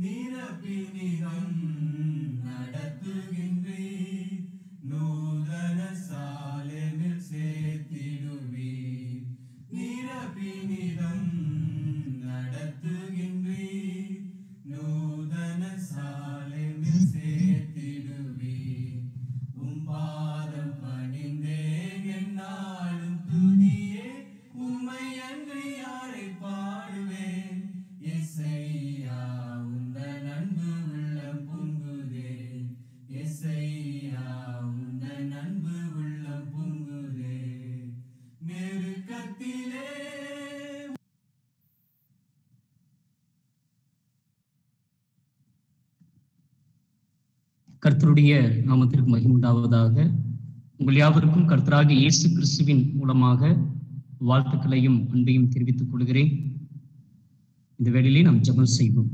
நிரப்பினிதம் நடத்துகின்றீர் நூதன சாலையில் சேர்த்திடுவீர் நிரப்பினிதம் நடத்துகின்றீர் நூதன சாலையில் சேர்த்திடுவீர் உம் பாதம் பணிந்தேன் என்னாலும் துதியே உம்மை அன்றி யாரை பாடுவேன் எஸ்ஐயா உந்த நண்பு உள்ளம் பொங்குதே எஸ்ஐயா உந்த நண்பு உள்ளம் பொங்குதே நெருக்கத்திலே கர்த்தருடைய நாமத்திற்கு மகிமுண்டாவதாக உங்கள் யாவருக்கும் கர்த்தராகிய இயேசு கிறிஸ்துவின் மூலமாக வாழ்த்துக்களையும் அன்பையும் தெரிவித்துக் கொள்கிறேன் இந்த வேளையிலே நாம் ஜெபம் செய்வோம்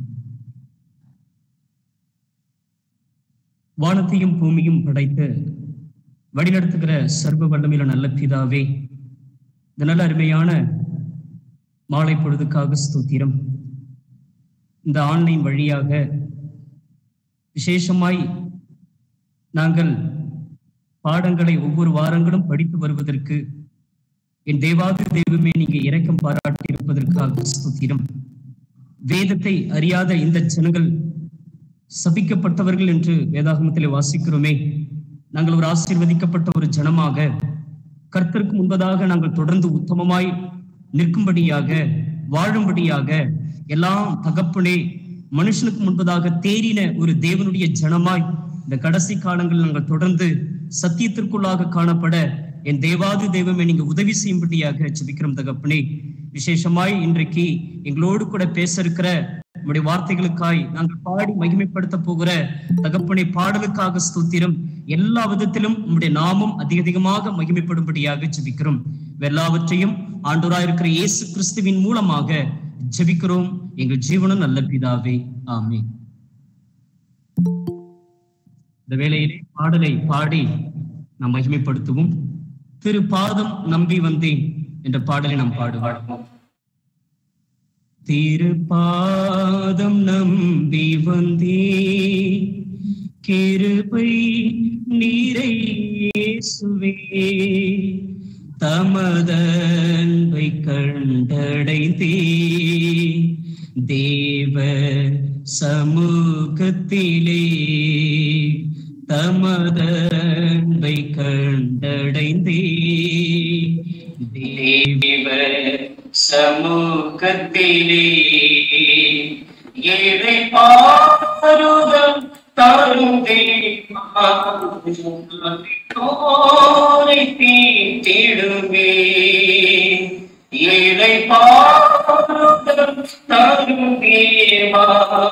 வானத்தையும் பூமியும் படைத்து வழிநடத்துகிற சர்வ வல்லமையுள்ள நல்ல பிதாவே இந்த நல்ல அருமையான மாலை பொழுதுக்காக ஸ்தோத்திரம் இந்த ஆன்லைன் வழியாக விசேஷமாய் நாங்கள் பாடங்களை ஒவ்வொரு வாரங்களும் படித்து வருவதற்கு என் தேவாதி தெய்வமே நீங்க இரக்கம் பாராட்டி இருப்பதற்காக ஸ்தோத்திரம் வேதத்தை அறியாத இந்த ஜனங்கள் சபிக்கப்பட்டவர்கள் என்று வேதாகமத்திலே வாசிக்கிறோமே நாங்கள் ஒரு ஆசீர்வதிக்கப்பட்ட ஒரு ஜனமாக கர்த்தருக்கு முன்பதாக நாங்கள் தொடர்ந்து உத்தமமாய் நிற்கும்படியாக வாழும்படியாக எல்லாம் தகப்பனே மனுஷனுக்கு முன்பதாக தேறின ஒரு தேவனுடைய ஜனமாய் இந்த கடைசி காலங்களில் நாங்கள் தொடர்ந்து சத்தியத்திற்குள்ளாக காணப்பட என் தேவாதி தெய்வமே நீங்க உதவி செய்யும்படியாக ஜெபிக்கிறோம் தகப்பனே விசேஷமாய் இன்றைக்கு எங்களோடு கூட பேச இருக்கிற நம்முடைய வார்த்தைகளுக்காய் நாங்கள் பாடி மகிமைப்படுத்த போகிற தகப்பனை பாடலுக்காக ஸ்தோத்திரம் எல்லா விதத்திலும் உம்முடைய நாமம் அதிக அதிகமாக மகிமைப்படும்படியாக ஜெபிக்கிறோம் எல்லாவற்றையும் ஆண்டோராய் இருக்கிற இயேசு கிறிஸ்துவின் மூலமாக ஜெபிக்கிறோம் எங்கள் ஜீவனும் நல்ல பிதாவே ஆமே இந்த வேளையிலே பாடலை பாடி நாம் மகிமைப்படுத்துவோம் திரு பாதம் நம்பி வந்தேன் என்ற பாடலை நாம் பாடுவோம் திருப்பாதம் நம்பி வந்தே கிருபை நீரை இயேசுவே தமதன்பை கண்டடைந்தே தேவ சமூகத்திலே தமதன்பை கண்டடைந்தே தேவ சமூகத்திலே ஏழை பாருதம் தரும் தேவோரை தீட்டிடுவே ஏழை பாருதம் தரும் தேவா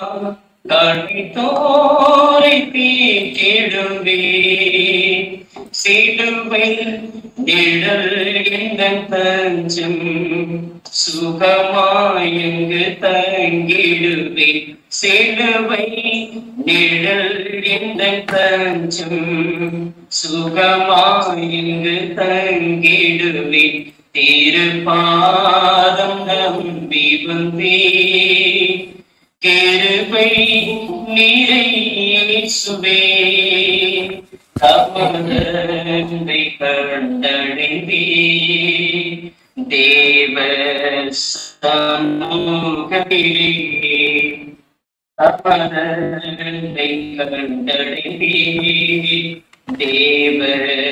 கணித்தோரை தீட்டிடுவே சிலுவை நிழல் எந்த தஞ்சம் சுகமாயங்கு தங்கிடுவே சிலுவை நிழல் எந்த தஞ்சம் சுகமாயங்கு தங்கிடுவே திருப்பாதம் நம்பி வந்தே கிருபை நீரை இயேசுவே தமதை கண்டடைந்தே தேவ சமூகத்திலே தமதை கண்டடைந்தே தேவ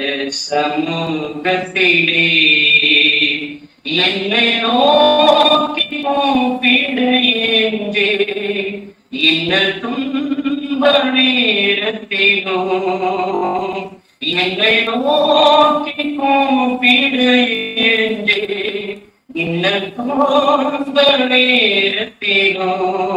சமூகத்திலே என்னை நோக்கி கூப்பிடு என்றே இன்னல் துன்ப நேரத்திலோ என்னை நோக்கி கூப்பிடு என்றே இன்னல் துன்ப நேரத்திலோ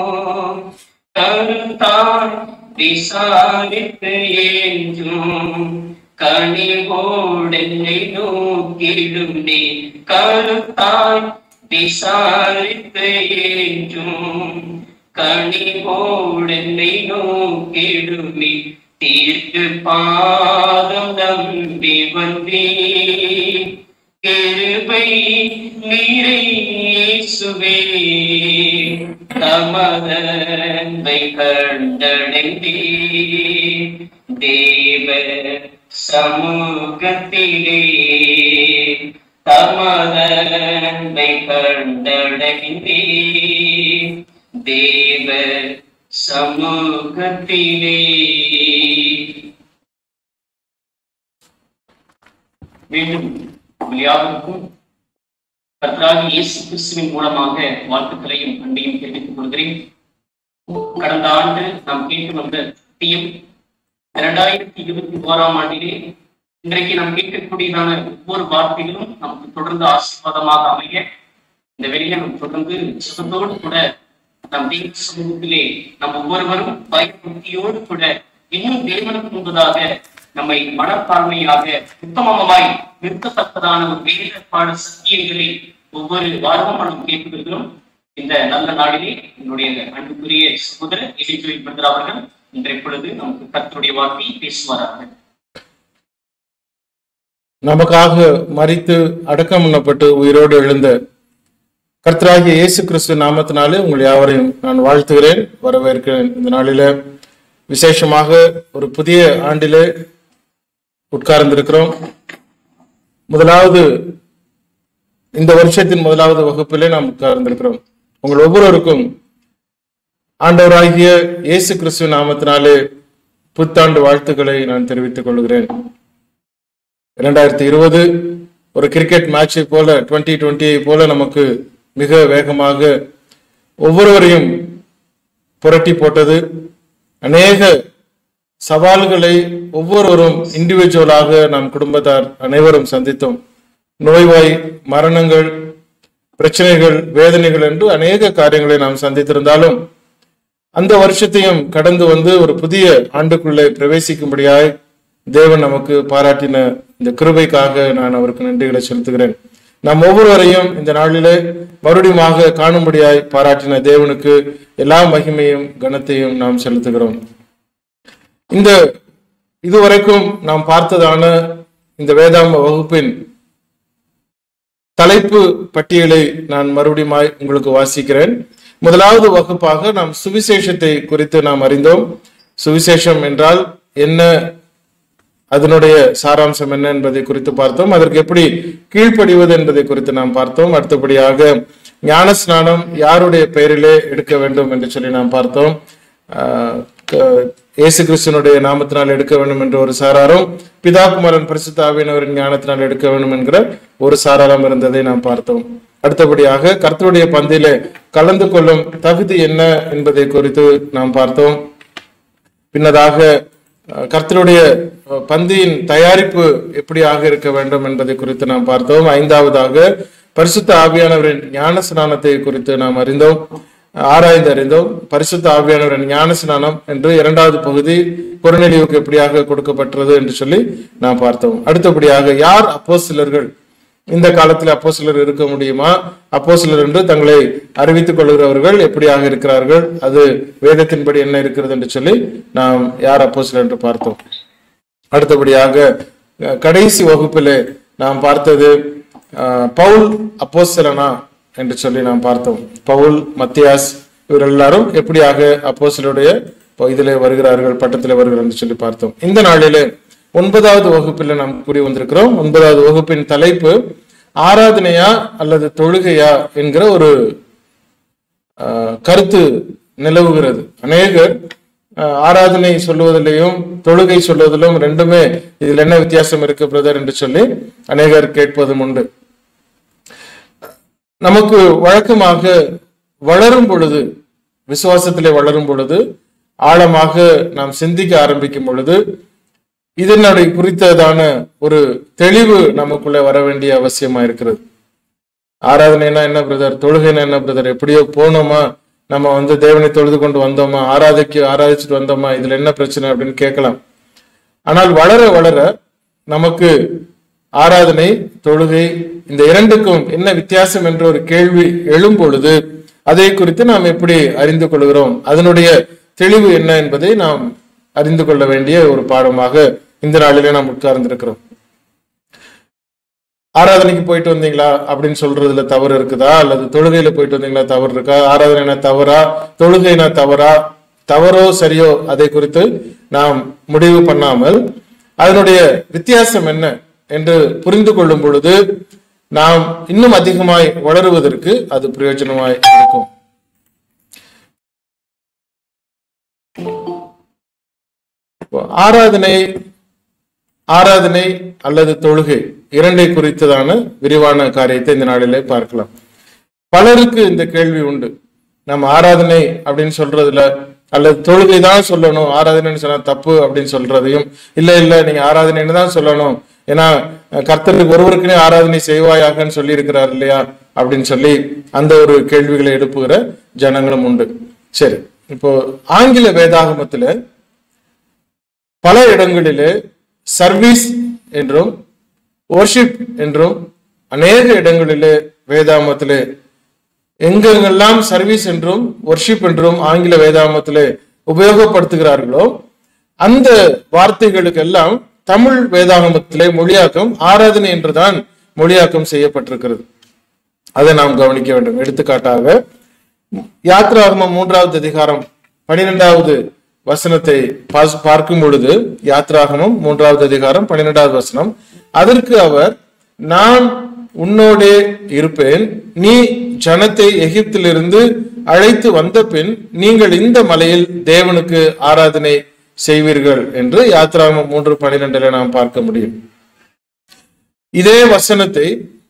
கருத்தான் விசாரித்து என்றும் கனிவோடென்னை நோக்கிடும் நீ கருத்தாய் விசாரித்து என்றும் கனிவோடென்னை நோக்கிடுமே தீர்க்கு பாதம் நம்பி வந்தே கிருபை நீரை இயேசுவே தமதன்பை கண்டடைந்தே தேவ சமூகத்திலே தமதன்பை கண்டடைந்தே தேவ சமூகத்திலே மீண்டும் உங்கள் யாவருக்கும் கர்த்தராகிய இயேசு கிறிஸ்துவின் மூலமாக வாழ்த்துக்களையும் அன்பையும் தெரிவித்துக் கொள்கிறேன் கடந்த ஆண்டு நாம் கேட்டு வந்த சத்தியம் இரண்டாயிரத்தி இருபத்தி ஓராம் ஆண்டிலே இன்றைக்கு நாம் கேட்கக்கூடியதான ஒவ்வொரு வார்த்தைகளும் நமக்கு தொடர்ந்து ஆசீர்வாதமாக அமைய இந்த வெளியே நாம் தொடர்ந்து சுகத்தோடு கூட நம் தெய்வ சமூகத்திலே நம் ஒவ்வொருவரும் பயபக்தியோடு கூட இன்னும் தேவனுக்கு முன்பதாக நம்மை மனத்தாழ்மையாக உத்தமமாய் நிறுத்தத்தக்கதான ஒரு வேத பாட சத்தியங்களை ஒவ்வொரு வாரமும் நாம் கேட்டு வருகிறோம் இந்த நல்ல நாளிலே என்னுடைய அன்புக்குரிய சகோதரர் எலிஜுவை பிரதர் அவர்கள் இன்றைய பொழுது நமக்கு கர்த்தருடைய வார்த்தையை பேசுவார்கள் நமக்காக மறித்து அடக்கம் பண்ணப்பட்டு உயிரோடு எழுந்த கர்த்தராகிய இயேசு கிறிஸ்து நாமத்தினாலே உங்கள் யாவரையும் நான் வாழ்த்துகிறேன் வரவேற்கிறேன் இந்த நாளில விசேஷமாக ஒரு புதிய ஆண்டிலே உட்கார்ந்திருக்கிறோம் முதலாவது இந்த வருஷத்தின் முதலாவது வகுப்பிலே நாம் உட்கார்ந்திருக்கிறோம் உங்கள் ஒவ்வொருவருக்கும் ஆண்டவராகிய இயேசு கிறிஸ்து நாமத்தினாலே புத்தாண்டு வாழ்த்துக்களை நான் தெரிவித்துக் கொள்கிறேன் இரண்டாயிரத்தி இருபது ஒரு கிரிக்கெட் மேட்சை போல டுவெண்ட்டி டுவெண்ட்டியை போல நமக்கு மிக வேகமாக ஒவ்வொருவரையும் புரட்டி போட்டது அநேக சவால்களை ஒவ்வொருவரும் இண்டிவிஜுவலாக நம் குடும்பத்தார் அனைவரும் சந்தித்தோம் நோய்வாய் மரணங்கள் பிரச்சனைகள் வேதனைகள் என்று அநேக காரியங்களை நாம் சந்தித்திருந்தாலும் அந்த வருஷத்தையும் கடந்து வந்து ஒரு புதிய ஆண்டுக்குள்ளே பிரவேசிக்கும்படியாய் தேவன் நமக்கு பாராட்டின இந்த கிருபைக்காக நான் அவருக்கு நன்றிகளை செலுத்துகிறேன் நாம் ஒவ்வொருவரையும் இந்த நாளிலே மறுபடியுமாக காணும்படியாய் பாராட்டின தேவனுக்கு எல்லா மகிமையும் கனத்தையும் நாம் செலுத்துகிறோம் இந்த இதுவரைக்கும் நாம் பார்த்ததான இந்த வேதாம வகுப்பின் தலைப்பு பட்டியலை நான் மறுபடியும் உங்களுக்கு வாசிக்கிறேன் முதலாவது வகுப்பாக நாம் சுவிசேஷத்தை குறித்து நாம் அறிந்தோம் சுவிசேஷம் என்றால் என்ன அதனுடைய சாராம்சம் என்ன என்பதை குறித்து பார்த்தோம் அதற்கு எப்படி கீழ்ப்படிவது என்பதை குறித்து நாம் பார்த்தோம் அடுத்தபடியாக ஞான ஸ்நானம் யாருடைய பெயரிலே எடுக்க வேண்டும் என்று சொல்லி நாம் பார்த்தோம் ஆஹ் க- இயேசு கிறிஸ்தனுடைய நாமத்தினால் எடுக்க வேண்டும் என்ற ஒரு சாராரும் பிதா குமாரன் பரிசுத்த ஆவியானவரின் ஞானத்தினால் எடுக்க வேண்டும் என்கிற ஒரு சாராரம் இருந்ததை நாம் பார்த்தோம் அடுத்தபடியாக கர்த்தருடைய பந்தியிலே கலந்து கொள்ளும் தகுதி என்ன என்பதை குறித்து நாம் பார்த்தோம் பின்னதாக அஹ், கர்த்தருடைய அஹ், பந்தியின் தயாரிப்பு எப்படியாக இருக்க வேண்டும் என்பதை குறித்து நாம் பார்த்தோம் ஐந்தாவதாக பரிசுத்த ஆவியானவரின் ஞான ஸ்நானத்தை குறித்து நாம் அறிந்தோம் ஆராய்ந்து அறிந்தோம் பரிசுத்த ஆவியானவரின் ஞான ஸ்நானம் என்று இரண்டாவது பகுதி குறுநிலைவுக்கு எப்படியாக கொடுக்கப்பட்டது என்று சொல்லி நாம் பார்த்தோம் அடுத்தபடியாக யார் அப்போஸ்தலர்கள் இந்த காலத்தில் அப்போஸ்தலர் இருக்க முடியுமா அப்போஸ்தலர் என்று தங்களை அறிவித்துக் கொள்கிறவர்கள் எப்படியாக இருக்கிறார்கள் அது வேதத்தின்படி என்ன இருக்கிறது என்று சொல்லி நாம் யார் அப்போஸ்தலர் என்று பார்த்தோம் அடுத்தபடியாக அஹ், கடைசி வகுப்பிலே நாம் பார்த்தது அஹ், பவுல் அப்போஸ்தலனா என்று சொல்லி நாம் பார்த்தோம் பவுல் மத்தியாஸ் இவர் எல்லாரும் எப்படியாக அப்போஸ்தலருடைய இதிலே வருகிறார்கள் பட்டத்திலே வருகிறார்கள் என்று சொல்லி பார்த்தோம் இந்த நாளிலே ஒன்பதாவது வகுப்பில் நாம் கூறி வந்திருக்கிறோம் ஒன்பதாவது வகுப்பின் தலைப்பு ஆராதனையா அல்லது தொழுகையா என்கிற ஒரு ஆஹ், கருத்து நிலவுகிறது அநேகர் ஆஹ், ஆராதனை சொல்லுவதிலையும் தொழுகை சொல்லுவதிலும் ரெண்டுமே இதில் என்ன வித்தியாசம் இருக்கு பிரதர் என்று சொல்லி அநேகர் கேட்பதும் உண்டு நமக்கு வழக்கமாக வளரும் பொழுது விசுவாசத்திலே வளரும் பொழுது ஆழமாக நாம் சிந்திக்க ஆரம்பிக்கும் பொழுது இதனுடைய குறித்ததான ஒரு தெளிவு நமக்குள்ள வர வேண்டிய அவசியமா இருக்கிறது ஆராதனைனா என்ன பிரதர் தொழுகைனா என்ன பிரதர் எப்படியோ போனோமா நம்ம வந்து தேவனை தொழுது கொண்டு வந்தோமா ஆராதிக்கு ஆராதிச்சுட்டு வந்தோமா இதுல என்ன பிரச்சனை அப்படின்னு கேட்கலாம் ஆனால் வளர வளர நமக்கு ஆராதனை தொழுகை இந்த இரண்டுக்கும் என்ன வித்தியாசம் என்ற ஒரு கேள்வி எழும் பொழுது அதை குறித்து நாம் எப்படி அறிந்து கொள்கிறோம் அதனுடைய தெளிவு என்ன என்பதை நாம் அறிந்து கொள்ள வேண்டிய ஒரு பாடமாக இந்த நாளிலே நாம் உட்கார்ந்திருக்கிறோம் ஆராதனைக்கு போயிட்டு வந்தீங்களா அப்படின்னு சொல்றதுல தவறு இருக்குதா அல்லது தொழுகையில போயிட்டு வந்தீங்களா தவறு இருக்கா ஆராதனை தவறா தொழுகைனா தவறா தவறோ சரியோ அதை குறித்து நாம் முடிவு பண்ணாமல் அதனுடைய வித்தியாசம் என்ன என்று புரிந்து கொள்ளும் பொழுது நாம் இன்னும் அதிகமாய் வளருவதற்கு அது பிரயோஜனமாய் இருக்கும் இப்போ ஆராதனை ஆராதனை அல்லது தொழுகை இரண்டை குறித்ததான விரிவான காரியத்தை இந்த நாளிலே பார்க்கலாம் பலருக்கு இந்த கேள்வி உண்டு நம்ம ஆராதனை அப்படின்னு சொல்றதுல அல்லது தொழுகை தான் சொல்லணும் ஆராதனைன்னு சொன்னா தப்பு அப்படின்னு சொல்றதையும் இல்ல இல்ல நீங்க ஆராதனைன்னு தான் சொல்லணும் ஏன்னா கர்த்தருக்கு ஒருவருக்குனே ஆராதனை செய்வாயாகன்னு சொல்லி இருக்கிறார் இல்லையா அப்படின்னு சொல்லி அந்த ஒரு கேள்விகளை எழுப்புகிற ஜனங்களும் உண்டு சரி இப்போ ஆங்கில வேதாகமத்துல பல இடங்களிலே சர்வீஸ் என்றும் worship என்றும் அநேக இடங்களிலே வேதாமத்திலே எங்கெங்கெல்லாம் சர்வீஸ் என்றும் worship என்றும் ஆங்கில வேதாமத்திலே உபயோகப்படுத்துகிறார்களோ அந்த வார்த்தைகளுக்கெல்லாம் தமிழ் வேதாகமத்திலே மொழியாக்கம் ஆராதனை என்றுதான் மொழியாக்கம் செய்யப்பட்டிருக்கிறது அதை நாம் கவனிக்க வேண்டும் எடுத்துக்காட்டாக யாத்ராகமம் மூன்றாவது அதிகாரம் பனிரெண்டாவது வசனத்தை பாஸ்- பார்க்கும் பொழுது யாத்ராகமம் மூன்றாவது அதிகாரம் பன்னிரெண்டாவது வசனம் அதற்கு அவர் நான் உன்னோடே இருப்பேன் நீ ஜனத்தை எகிப்திலிருந்து அழைத்து வந்த பின் நீங்கள் இந்த மலையில் தேவனுக்கு ஆராதனை செய்வீர்கள் என்று யாத்ராகமம் மூன்று பன்னிரெண்டுல நாம் பார்க்க முடியும் இதே வசனத்தை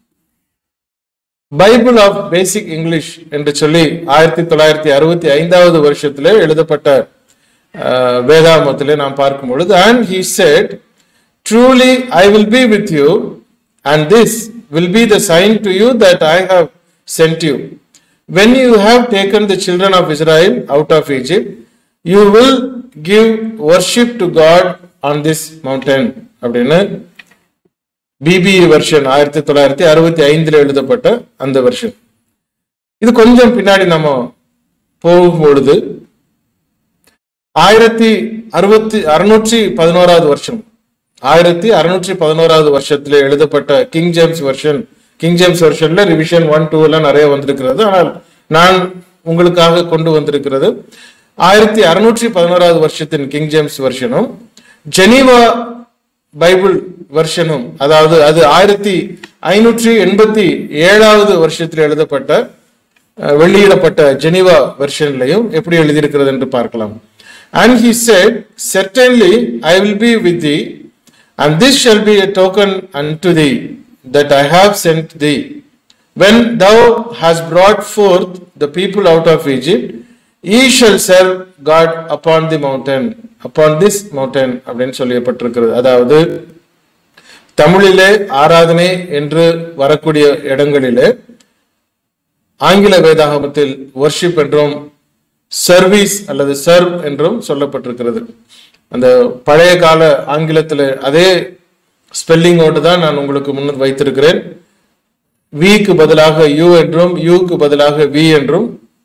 பைபிள் ஆஃப் பேசிக் இங்கிலீஷ் என்று சொல்லி ஆயிரத்தி தொள்ளாயிரத்தி அறுபத்தி ஐந்தாவது வருஷத்திலே எழுதப்பட்ட அஹ், வேதாகமத்திலே நாம் பார்க்கும் பொழுது and he said truly i will be with you and this will be the sign to you that i have sent you when you have taken the children of israel out of egypt you will give worship to god on this mountain அப்படின்னு BBE version ஆயிரத்தி தொள்ளாயிரத்தி அறுபத்தி ஐந்துல எழுதப்பட்ட அந்த version இது கொஞ்சம் பின்னாடி நம்ம போகும் பொழுது ஆயிரத்தி அறுபத்தி அறுநூற்றி பதினோராவது வருஷம் ஆயிரத்தி அறுநூற்றி பதினோராவது வருஷத்துல எழுதப்பட்ட King James version King James வெர்ஷன்ல ரிவிஷன் ஒன் டூ எல்லாம் நிறைய வந்திருக்கிறது ஆனால் நான் உங்களுக்காக கொண்டு வந்திருக்கிறது ஆயிரத்தி அறுநூற்றி பதினோராவது வருஷத்தின் கிங் ஜேம்ஸ் வெர்ஷனும் ஜெனீவா பைபிள் வெர்ஷனும் அதாவது அது ஆயிரத்தி ஐநூற்றி எண்பத்தி ஏழாவது வருஷத்தில் எழுதப்பட்ட அஹ், வெளியிடப்பட்ட ஜெனீவா வெர்ஷன்லையும் எப்படி எழுதியிருக்கிறது என்று பார்க்கலாம் and he said certainly i will be with thee and this shall be a token unto thee that i have sent thee when thou hast brought forth the people out of egypt ye shall serve god upon the mountain upon this mountain அப்படின்னு சொல்லப்பட்டிருக்கிறது அதாவது தமிழிலே ஆராதனை என்று வரக்கூடிய இடங்களிலே ஆங்கில வேதாகமத்தில் worship என்றும் சர்வீஸ் அல்லது சர்வ் என்றும் சொல்லப்பட்டிருக்கிறது அந்த பழைய கால ஆங்கிலத்தில் அதே ஸ்பெல்லிங்கோடு தான் நான் உங்களுக்கு முன்னர் வைத்திருக்கிறேன் விக்கு பதிலாக யூ என்றும் யூக்கு பதிலாக வி என்றும்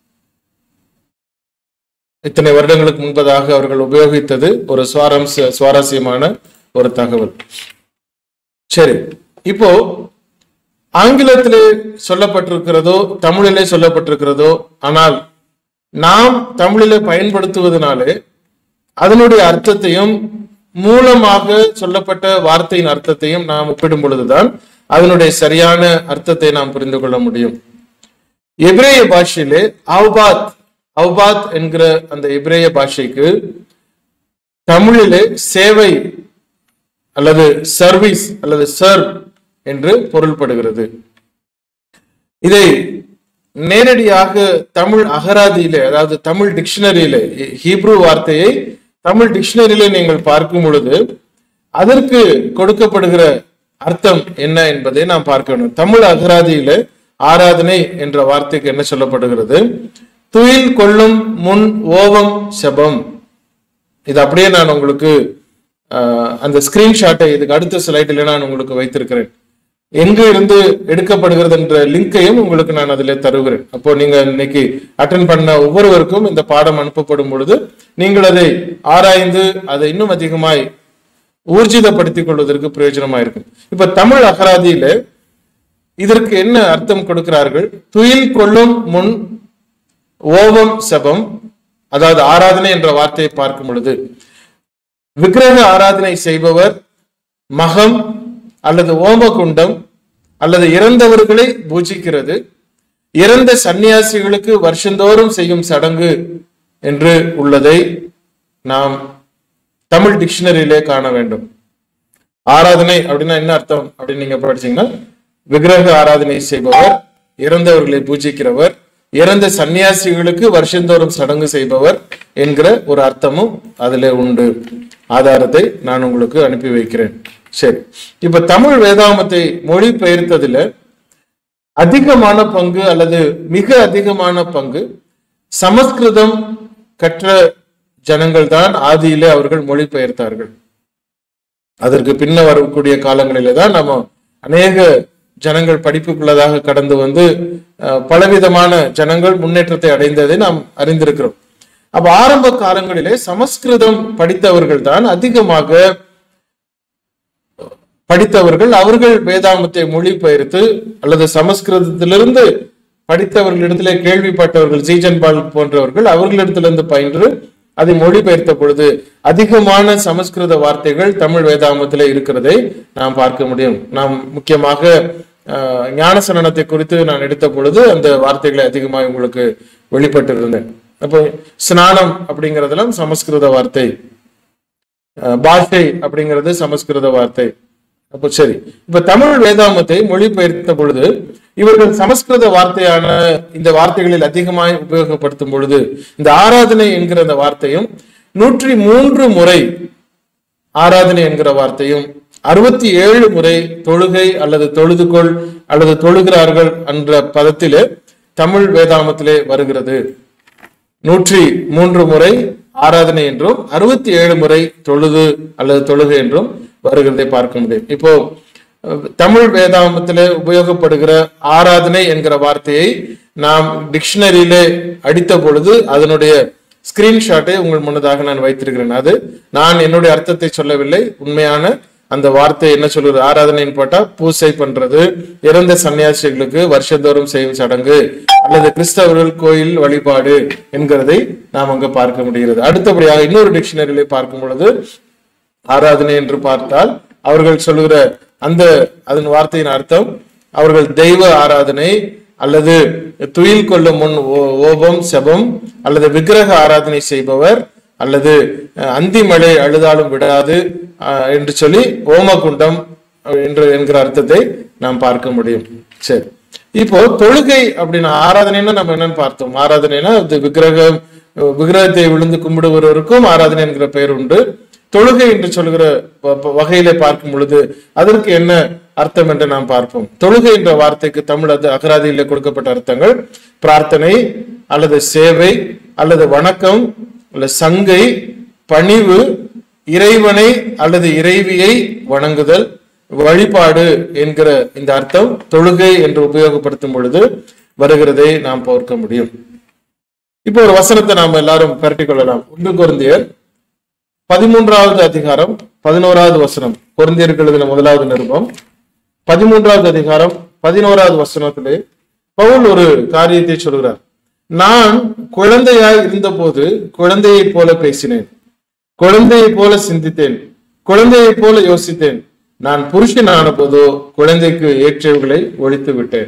இத்தனை வருடங்களுக்கு முன்பதாக அவர்கள் உபயோகித்தது ஒரு சுவாரம்ச சுவாரஸ்யமான ஒரு தகவல் சரி இப்போ ஆங்கிலத்திலே சொல்லப்பட்டிருக்கிறதோ தமிழிலே சொல்லப்பட்டிருக்கிறதோ ஆனால் நாம் தமிழிலே பயன்படுத்துவதனாலே அதனுடைய அர்த்தத்தையும் மூலமாக சொல்லப்பட்ட வார்த்தையின் அர்த்தத்தையும் நாம் ஒப்பிடும் பொழுதுதான் அதனுடைய சரியான அர்த்தத்தை நாம் புரிந்து கொள்ள முடியும் எபிரேய பாஷையிலே அவ்பாத் அவ்பாத் என்கிற அந்த எபிரேய பாஷைக்கு தமிழிலே சேவை அல்லது சர்வீஸ் அல்லது சர்வ் என்று பொருள்படுகிறது இதை நேரடியாக தமிழ் அகராதியிலே அதாவது தமிழ் டிக்ஷனரியிலே ஹீப்ரு வார்த்தையை தமிழ் டிக்ஷனரியிலே நீங்கள் பார்க்கும் பொழுது அதற்கு கொடுக்கப்படுகிற அர்த்தம் என்ன என்பதை நாம் பார்க்க வேண்டும் தமிழ் அகராதியிலே ஆராதனை என்ற வார்த்தைக்கு என்ன சொல்லப்படுகிறது துயில் கொள்ளும் முன் ஓவம் செபம் இது அப்படியே நான் உங்களுக்கு ஆஹ், அந்த ஸ்கிரீன்ஷாட்டை இதுக்கு அடுத்த ஸ்லைடில் நான் உங்களுக்கு வைத்திருக்கிறேன் எங்க இருந்து எடுக்கப்படுகிறது என்ற லிங்கையும் உங்களுக்கு நான் அதில் தருகிறேன் அப்போ நீங்க இன்னைக்கு அட்டன் பண்ண ஒவ்வொருவருக்கும் இந்த பாடம் அனுப்பப்படும் பொழுது நீங்கள் அதை ஆராய்ந்து அதை இன்னும் அதிகமாய் ஊர்ஜிதப்படுத்திக் கொள்வதற்கு பிரயோஜனமா இருக்கும் இப்ப தமிழ் அகராதியில இதற்கு என்ன அர்த்தம் கொடுக்கிறார்கள் துயில் கொள்ளும் முன் ஓவம் செபம் அதாவது ஆராதனை என்ற வார்த்தையை பார்க்கும் பொழுது விக்கிரக ஆராதனை செய்பவர் மகம் அல்லது ஓமகுண்டம் அல்லது இறந்தவர்களை பூஜிக்கிறது இறந்த சந்நியாசிகளுக்கு வருஷந்தோறும் செய்யும் சடங்கு என்று உள்ளதை நாம் தமிழ் டிக்ஷனரியிலே காண வேண்டும் ஆராதனை அப்படின்னா என்ன அர்த்தம் அப்படின்னு நீங்க படிச்சீங்கன்னா விக்கிரக ஆராதனை செய்பவர் இறந்தவர்களை பூஜிக்கிறவர் இறந்த சன்னியாசிகளுக்கு வருஷந்தோறும் சடங்கு செய்பவர் என்கிற ஒரு அர்த்தமும் அதிலே உண்டு ஆதாரத்தை நான் உங்களுக்கு அனுப்பி வைக்கிறேன் சரி இப்ப தமிழ் வேதாமத்தை மொழிபெயர்த்ததுல அதிகமான பங்கு அல்லது மிக அதிகமான பங்கு சமஸ்கிருதம் கற்ற ஜனங்கள் தான் ஆதியிலே அவர்கள் மொழிபெயர்த்தார்கள் அதற்கு பின்ன வரக்கூடிய காலங்களிலே தான் நம்ம அநேக ஜனங்கள் படிப்புக்குள்ளதாக கடந்து வந்து அஹ், பலவிதமான ஜனங்கள் முன்னேற்றத்தை அடைந்ததை நாம் அறிந்திருக்கிறோம் அப்ப ஆரம்ப காலங்களிலே சமஸ்கிருதம் படித்தவர்கள் தான் அதிகமாக படித்தவர்கள் அவர்கள் வேதாமத்தை மொழிபெயர்த்து அல்லது சமஸ்கிருதத்திலிருந்து படித்தவர்களிடத்திலே கேள்விப்பட்டவர்கள் சீஜன் பால் போன்றவர்கள் அவர்களிடத்திலிருந்து பயின்று அதை மொழிபெயர்த்த பொழுது அதிகமான சமஸ்கிருத வார்த்தைகள் தமிழ் வேதாமத்திலே இருக்கிறதை நாம் பார்க்க முடியும் நாம் முக்கியமாக அஹ், ஞானசனனத்தை குறித்து நான் எடுத்த பொழுது அந்த வார்த்தைகளை அதிகமாக உங்களுக்கு வெளிப்பட்டிருந்தேன் அப்போ ஸ்நானம் அப்படிங்கிறதெல்லாம் சமஸ்கிருத வார்த்தை அஹ், பாஷை அப்படிங்கிறது சமஸ்கிருத வார்த்தை அப்போ சரி இப்ப தமிழ் வேதாமத்தை மொழிபெயர்த்த பொழுது இவர்கள் சமஸ்கிருத வார்த்தையான இந்த வார்த்தைகளில் அதிகமாய் உபயோகப்படுத்தும் பொழுது இந்த ஆராதனை என்கிற அந்த வார்த்தையும் நூற்றி மூன்று முறை ஆராதனை என்கிற வார்த்தையும் அறுபத்தி ஏழு முறை தொழுகை அல்லது தொழுதுகொள் அல்லது தொழுகிறார்கள் என்ற பதத்திலே தமிழ் வேதாமத்திலே வருகிறது நூற்றி மூன்று முறை ஆராதனை என்றும் அறுபத்தி ஏழு முறை தொழுது அல்லது தொழுகை என்றும் வருகிறதை பார்க்க முடியும் இப்போ அஹ், தமிழ் வேதாமத்திலே உபயோகப்படுகிற ஆராதனை என்கிற வார்த்தையை நாம் டிக்ஷனரியிலே அடித்த பொழுது அதனுடைய ஸ்கிரீன்ஷாட்டை உங்கள் முன்னதாக நான் வைத்திருக்கிறேன் அது நான் என்னுடைய அர்த்தத்தை சொல்லவில்லை உண்மையான அந்த வார்த்தை என்ன சொல்றது ஆராதனைன்னு போட்டா பூசை பண்றது இறந்த சன்னியாசிகளுக்கு வருஷந்தோறும் செய்யும் சடங்கு அல்லது கிறிஸ்தவர்கள் கோயில் வழிபாடு என்கிறதை நாம் அங்க பார்க்க முடிகிறது அடுத்தபடியாக இன்னொரு டிக்ஷனரியிலே பார்க்கும் பொழுது ஆராதனை என்று பார்த்தால் அவர்கள் சொல்லுகிற அந்த அதன் வார்த்தையின் அர்த்தம் அவர்கள் தெய்வ ஆராதனை அல்லது துயில் கொள்ளும் முன் ஓ- ஓபம் செபம் அல்லது விக்கிரக ஆராதனை செய்பவர் அல்லது அஹ், அந்தி மழை அழுதாலும் விடாது அஹ், என்று சொல்லி ஓமகுண்டம் என்று என்கிற அர்த்தத்தை நாம் பார்க்க முடியும் சரி இப்போ தொழுகை அப்படின்னா ஆராதனைன்னா நம்ம என்னன்னு பார்த்தோம் ஆராதனைனா அது விக்கிரகம் விக்கிரகத்தை விழுந்து கும்பிடுபவருக்கும் ஆராதனை என்கிற பெயர் உண்டு தொழுகை என்று சொல்கிற வ- வ- வகையிலே பார்க்கும் பொழுது அதற்கு என்ன அர்த்தம் என்று நாம் பார்ப்போம் தொழுகை என்ற வார்த்தைக்கு தமிழ் அது அகராதியிலே கொடுக்கப்பட்ட அர்த்தங்கள் பிரார்த்தனை அல்லது சேவை அல்லது வணக்கம் அல்லது சங்கை பணிவு இறைவனை அல்லது இறைவியை வணங்குதல் வழிபாடு என்கிற இந்த அர்த்தம் தொழுகை என்று உபயோகப்படுத்தும் பொழுது வருகிறதை நாம் பார்க்க முடியும் இப்போ ஒரு வசனத்தை நாம் எல்லாரும் பரட்டிக் கொள்ளலாம் ஒன்று குருந்தியர் பதிமூன்றாவது அதிகாரம் பதினோராவது வசனம் குருந்தியருக்கு எழுதின முதலாவது நிருபம் பதிமூன்றாவது அதிகாரம் பதினோராவது வசனத்திலே பவுல் ஒரு காரியத்தை சொல்கிறார் நான் குழந்தையாய் இருந்தபோது குழந்தையைப் போல பேசினேன் குழந்தையைப் போல சிந்தித்தேன் குழந்தையைப் போல யோசித்தேன் நான் புருஷன் ஆன போதோ குழந்தைக்கு ஏற்றவைகளை ஒழித்து விட்டேன்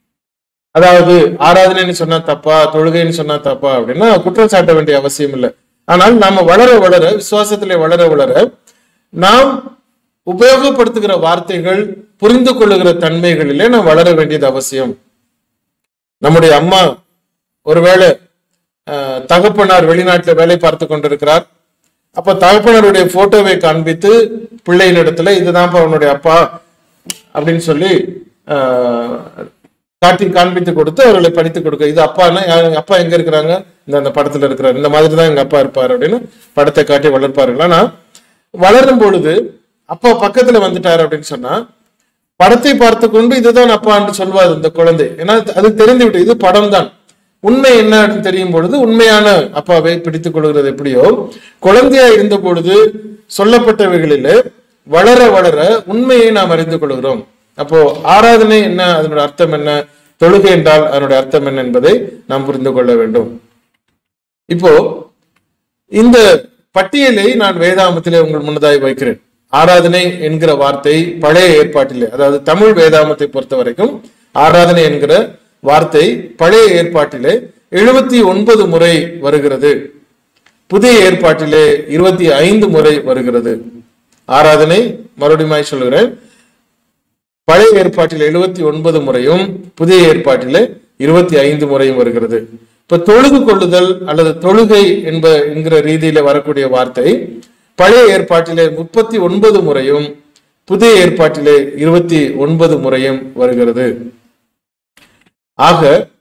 அதாவது ஆராதனைன்னு சொன்னா தப்பா தொழுகைன்னு சொன்னா தப்பா அப்படின்னா குற்றம் சாட்ட வேண்டிய அவசியம் இல்லை ஆனால் நாம வளர வளர விசுவாசத்திலே வளர வளர நாம் உபயோகப்படுத்துகிற வார்த்தைகள் புரிந்து கொள்ளுகிற தன்மைகளிலே நாம் வளர வேண்டியது அவசியம் நம்முடைய அம்மா ஒருவேளை அஹ், தகப்பனார் வெளிநாட்டுல வேலை பார்த்து கொண்டிருக்கிறார் அப்ப தகப்பனாருடைய போட்டோவை காண்பித்து பிள்ளையினிடத்துல இதுதான்ப்பா உன்னுடைய அப்பா அப்படின்னு சொல்லி ஆஹ், காட்டி காண்பித்து கொடுத்து அவர்களை படித்து கொடுக்க இது அப்பான்னா யாரு- எங்க அப்பா எங்க இருக்கிறாங்க இந்த அந்த படத்துல இருக்கிறார் இந்த மாதிரி தான் எங்க அப்பா இருப்பார் அப்படின்னு படத்தை காட்டி வளர்ப்பார்கள் ஆனா வளரும் பொழுது அப்பா பக்கத்துல வந்துட்டார் அப்படின்னு சொன்னா படத்தை பார்த்து கொண்டு இதுதான் அப்பான்னு சொல்வாது இந்த குழந்தை ஏன்னா அது தெரிந்து விட்டு இது படம் தான் உண்மை என்ன அப்படின்னு தெரியும் பொழுது உண்மையான அப்பாவை பிடித்துக் கொள்கிறது எப்படியோ குழந்தையா இருந்த பொழுது சொல்லப்பட்டவைகளிலே வளர வளர உண்மையை நாம் அறிந்து கொள்கிறோம் அப்போ ஆராதனை என்ன அதனுடைய அர்த்தம் என்ன தொழுகை என்றால் அதனுடைய அர்த்தம் என்ன என்பதை நாம் புரிந்து கொள்ள வேண்டும் இப்போ இந்த பட்டியலை நான் வேதாமத்திலே உங்கள் முன்னதாய் வைக்கிறேன் ஆராதனை என்கிற வார்த்தை பழைய ஏற்பாட்டிலே அதாவது தமிழ் வேதாமத்தை பொறுத்த வரைக்கும் ஆராதனை என்கிற வார்த்தை பழைய ஏற்பாட்டிலே எழுபத்தி ஒன்பது முறை வருகிறது புதிய ஏற்பாட்டிலே இருபத்தி ஐந்து முறை வருகிறது ஆராதனை மறுபடியும் சொல்கிறேன் பழைய ஏற்பாட்டில் எழுபத்தி ஒன்பது முறையும் புதிய ஏற்பாட்டிலே இருபத்தி ஐந்து முறையும் வருகிறது இப்ப தொழுது கொள்ளுதல் அல்லது தொழுகை என்ப என்கிற ரீதியில வரக்கூடிய வார்த்தை பழைய ஏற்பாட்டிலே முப்பத்தி ஒன்பது முறையும் புதிய ஏற்பாட்டிலே இருபத்தி ஒன்பது முறையும் வருகிறது ஆக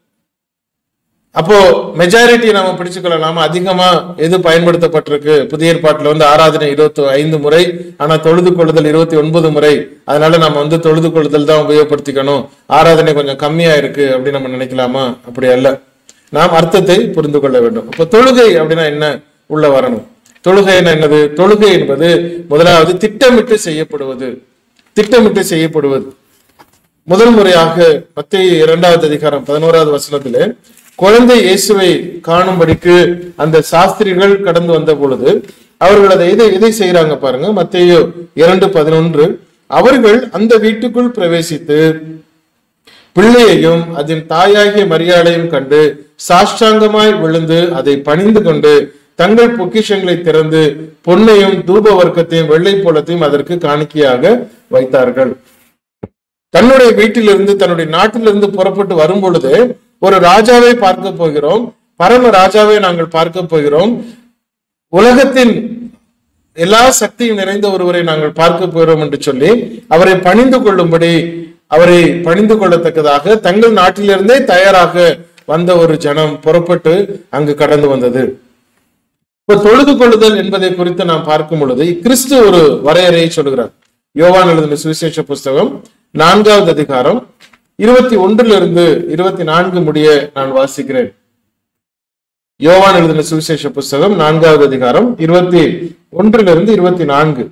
அப்போ மெஜாரிட்டி நாம பிடிச்சுக்கலாம் நாம அதிகமா எது பயன்படுத்தப்பட்டிருக்கு புதிய ஏற்பாட்டுல வந்து ஆராதனை இருபத்தி ஐந்து முறை ஆனா தொழுது கொள்ளுதல் இருபத்தி ஒன்பது முறை அதனால நம்ம வந்து தொழுது கொள்ளுதல் தான் உபயோகப்படுத்திக்கணும் ஆராதனை கொஞ்சம் கம்மியா இருக்கு அப்படின்னு நம்ம நினைக்கலாமா அப்படி அல்ல நாம் அர்த்தத்தை புரிந்து கொள்ள வேண்டும் அப்போ தொழுகை அப்படின்னா என்ன உள்ள வரணும் தொழுகை என்னது தொழுகை என்பது முதலாவது திட்டமிட்டு செய்யப்படுவது திட்டமிட்டு செய்யப்படுவது முதல் முறையாக மத்திய இரண்டாவது அதிகாரம் பதினோராவது வசனத்திலே குழந்தை இயேசுவை காணும்படிக்கு அந்த சாஸ்திரிகள் கடந்து வந்த பொழுது அவர்கள் அதை எதை எதை செய்யறாங்க பாருங்க மத்திய இரண்டு பதினொன்று அவர்கள் அந்த வீட்டுக்குள் பிரவேசித்து பிள்ளையையும் அதன் தாயாகிய மரியாதையும் கண்டு சாஷ்டாங்கமாய் விழுந்து அதை பணிந்து கொண்டு தங்கள் பொக்கிஷங்களை திறந்து பொன்னையும் தூப வர்க்கத்தையும் வெள்ளை போலத்தையும் அதற்கு காணிக்கையாக வைத்தார்கள் தன்னுடைய வீட்டிலிருந்து தன்னுடைய நாட்டிலிருந்து புறப்பட்டு வரும் பொழுது ஒரு ராஜாவை பார்க்க போகிறோம் பரம ராஜாவை நாங்கள் பார்க்க போகிறோம் உலகத்தின் எல்லா சக்தியும் நிறைந்த ஒருவரை நாங்கள் பார்க்க போகிறோம் என்று சொல்லி அவரை பணிந்து கொள்ளும்படி அவரை பணிந்து கொள்ளத்தக்கதாக தங்கள் நாட்டிலிருந்தே தயாராக வந்த ஒரு ஜனம் புறப்பட்டு அங்கு கடந்து வந்தது இப்ப தொழுது கொள்ளுதல் என்பதை குறித்து நாம் பார்க்கும் பொழுது கிறிஸ்து ஒரு வரையறையை சொல்கிறார் யோவான் எழுதின சுவிசேஷ புஸ்தகம் நான்காவது அதிகாரம் இருபத்தி ஒன்றிலிருந்து இருபத்தி நான்கு முடிய நான் வாசிக்கிறேன் யோவான் எழுதின சுவிசேஷ புஸ்தகம் நான்காவது அதிகாரம் இருபத்தி ஒன்றிலிருந்து இருபத்தி நான்கு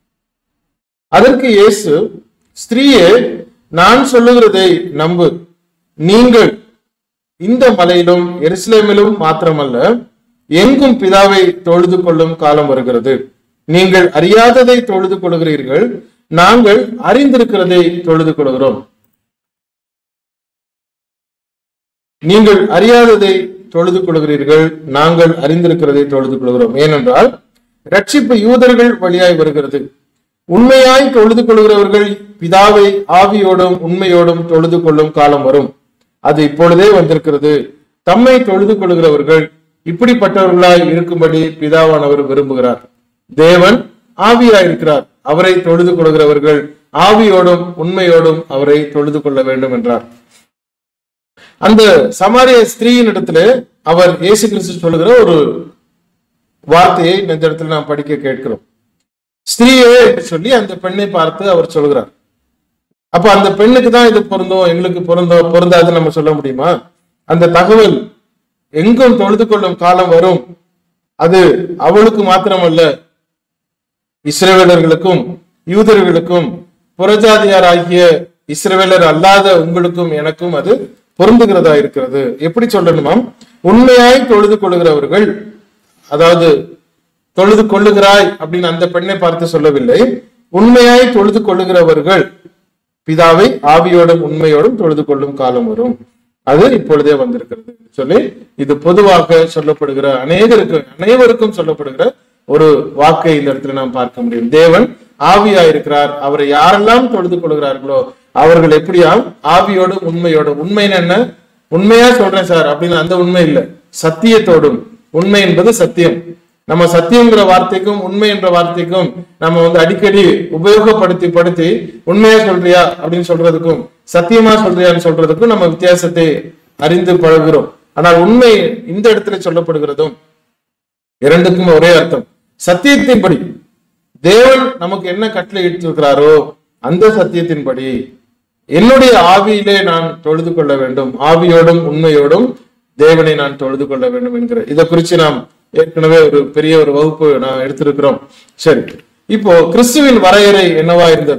அதற்கு இயேசு ஸ்திரீயே நான் சொல்லுகிறதை நம்பு நீங்கள் இந்த மலையிலும் எருசலேமிலும் மாத்திரமல்ல எங்கும் பிதாவை தொழுது கொள்ளும் காலம் வருகிறது நீங்கள் அறியாததை தொழுது கொள்கிறீர்கள் நாங்கள் அறிந்திருக்கிறதை தொழுது கொள்கிறோம் நீங்கள் அறியாததை தொழுது கொள்கிறீர்கள் நாங்கள் அறிந்திருக்கிறதை தொழுது கொள்கிறோம் ஏனென்றால் ரட்சிப்பு யூதர்கள் வழியாய் வருகிறது உண்மையாய் தொழுது கொள்கிறவர்கள் பிதாவை ஆவியோடும் உண்மையோடும் தொழுது கொள்ளும் காலம் வரும் அது இப்பொழுதே வந்திருக்கிறது தம்மை தொழுது கொள்கிறவர்கள் இப்படிப்பட்டவர்களாய் இருக்கும்படி பிதாவானவர் விரும்புகிறார் தேவன் ஆவியாய் இருக்கிறார் அவரை தொழுது கொள்கிறவர்கள் ஆவியோடும் உண்மையோடும் அவரை தொழுது கொள்ள வேண்டும் என்றார் அந்த சமாரிய ஸ்திரீயின் இடத்துல அவர் இயேசு கிறிஸ்து சொல்லுகிற ஒரு வார்த்தையை இந்த இடத்துல நாம் படிக்க கேட்கிறோம் ஸ்திரீயே என்று சொல்லி அந்த பெண்ணை பார்த்து அவர் சொல்கிறார் அப்ப அந்த பெண்ணுக்கு தான் இது பொருந்தும் எங்களுக்கு பொருந்தும் பொருந்தாதுன்னு நம்ம சொல்ல முடியுமா அந்த தகவல் எங்கும் தொழுது கொள்ளும் காலம் வரும் அது அவளுக்கு மாத்திரமல்ல இஸ்ரவேலர்களுக்கும் யூதர்களுக்கும் புறஜாதியார் ஆகிய இஸ்ரவேலர் அல்லாத உங்களுக்கும் எனக்கும் அது பொருந்துகிறதா இருக்கிறது எப்படி சொல்லணுமாம் உண்மையாய் தொழுது கொள்கிறவர்கள் அதாவது தொழுது கொள்ளுகிறாய் அப்படின்னு அந்த பெண்ணை பார்த்து சொல்லவில்லை உண்மையாய் தொழுது கொள்ளுகிறவர்கள் பிதாவை ஆவியோடும் உண்மையோடும் தொழுது கொள்ளும் காலம் வரும் அது இப்பொழுதே வந்திருக்கிறது சொல்லி இது பொதுவாக சொல்லப்படுகிற அநேகருக்கு அனைவருக்கும் சொல்லப்படுகிற ஒரு வாக்கை இந்த இடத்துல நாம் பார்க்க முடியும் தேவன் ஆவியா இருக்கிறார் அவரை யாரெல்லாம் தொழுது கொள்கிறார்களோ அவர்கள் எப்படியாம் ஆவியோடும் உண்மையோடும் உண்மைன்னு என்ன உண்மையா சொல்றேன் சார் அப்படின்னு அந்த உண்மை இல்லை சத்தியத்தோடும் உண்மை என்பது சத்தியம் நம்ம சத்தியங்கிற வார்த்தைக்கும் உண்மை என்ற வார்த்தைக்கும் நம்ம வந்து அடிக்கடி உபயோகப்படுத்தி படுத்தி உண்மையா சொல்றியா அப்படின்னு சொல்றதுக்கும் சத்தியமா சொல்றியான்னு சொல்றதுக்கும் நம்ம வித்தியாசத்தை அறிந்து பழகுறோம் ஆனால் உண்மை இந்த இடத்துல சொல்லப்படுகிறதும் இரண்டுக்கும் ஒரே அர்த்தம் சத்தியத்தின்படி தேவன் நமக்கு என்ன கட்டளை இட்டிருக்கிறாரோ அந்த சத்தியத்தின்படி என்னுடைய ஆவியிலே நான் தொழுது கொள்ள வேண்டும் ஆவியோடும் உண்மையோடும் தேவனை நான் தொழுது கொள்ள வேண்டும் என்கிற இதை குறித்து நாம் ஏற்கனவே ஒரு பெரிய ஒரு வகுப்பு நான் எடுத்திருக்கிறோம் சரி இப்போ கிறிஸ்துவின் வரையறை என்னவா இருந்தது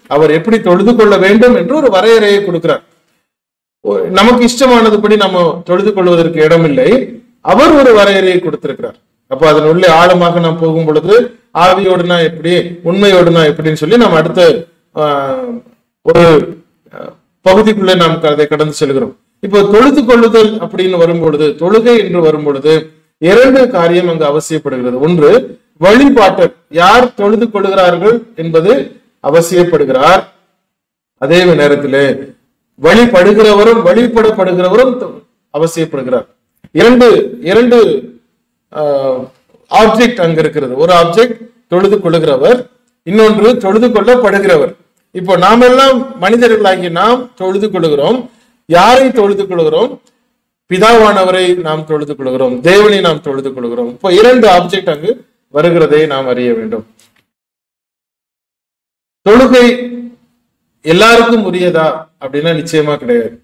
அவர் எப்படி தொழுது கொள்ள வேண்டும் என்று ஒரு வரையறையை கொடுக்கிறார் ஒ- நமக்கு இஷ்டமானதுபடி நம்ம தொழுது கொள்வதற்கு இடமில்லை அவர் ஒரு வரையறையை கொடுத்திருக்கிறார் அப்ப அதன் உள்ளே ஆழமாக நாம் போகும் பொழுது ஆவியோடுனா எப்படி உண்மையோடுனா எப்படின்னு சொல்லி நாம் அடுத்த ஆஹ், ஒரு ஆஹ், பகுதிக்குள்ளே நாம் அதை கடந்து செல்கிறோம் இப்போ தொழுது கொள்ளுதல் அப்படின்னு வரும்பொழுது தொழுகை என்று வரும்பொழுது இரண்டு காரியம் அங்கு அவசியப்படுகிறது ஒன்று வழிபாட்டர் யார் தொழுது கொள்கிறார்கள் என்பது அவசியப்படுகிறார் அதே நேரத்திலே வழிபடுகிறவரும் வழிபடப்படுகிறவரும் த- அவசியப்படுகிறார் இரண்டு இரண்டு ஆப்ஜெக்ட் அங்க இருக்கிறது ஒரு ஆப்ஜெக்ட் தொழுது கொள்ளுகிறவர் இன்னொன்று தொழுது கொள்ளப்படுகிறவர் இப்போ நாம் எல்லாம் மனிதர்களாகி நாம் தொழுது கொள்ளுகிறோம் யாரை தொழுது கொள்கிறோம் பிதாவானவரை நாம் தொழுது கொள்கிறோம் தேவனை நாம் தொழுது கொள்கிறோம் இப்போ இரண்டு ஆப்ஜெக்ட் அங்கு வருகிறதை நாம் அறிய வேண்டும் தொழுகை எல்லாருக்கும் உரியதா அப்படின்னா நிச்சயமா கிடையாது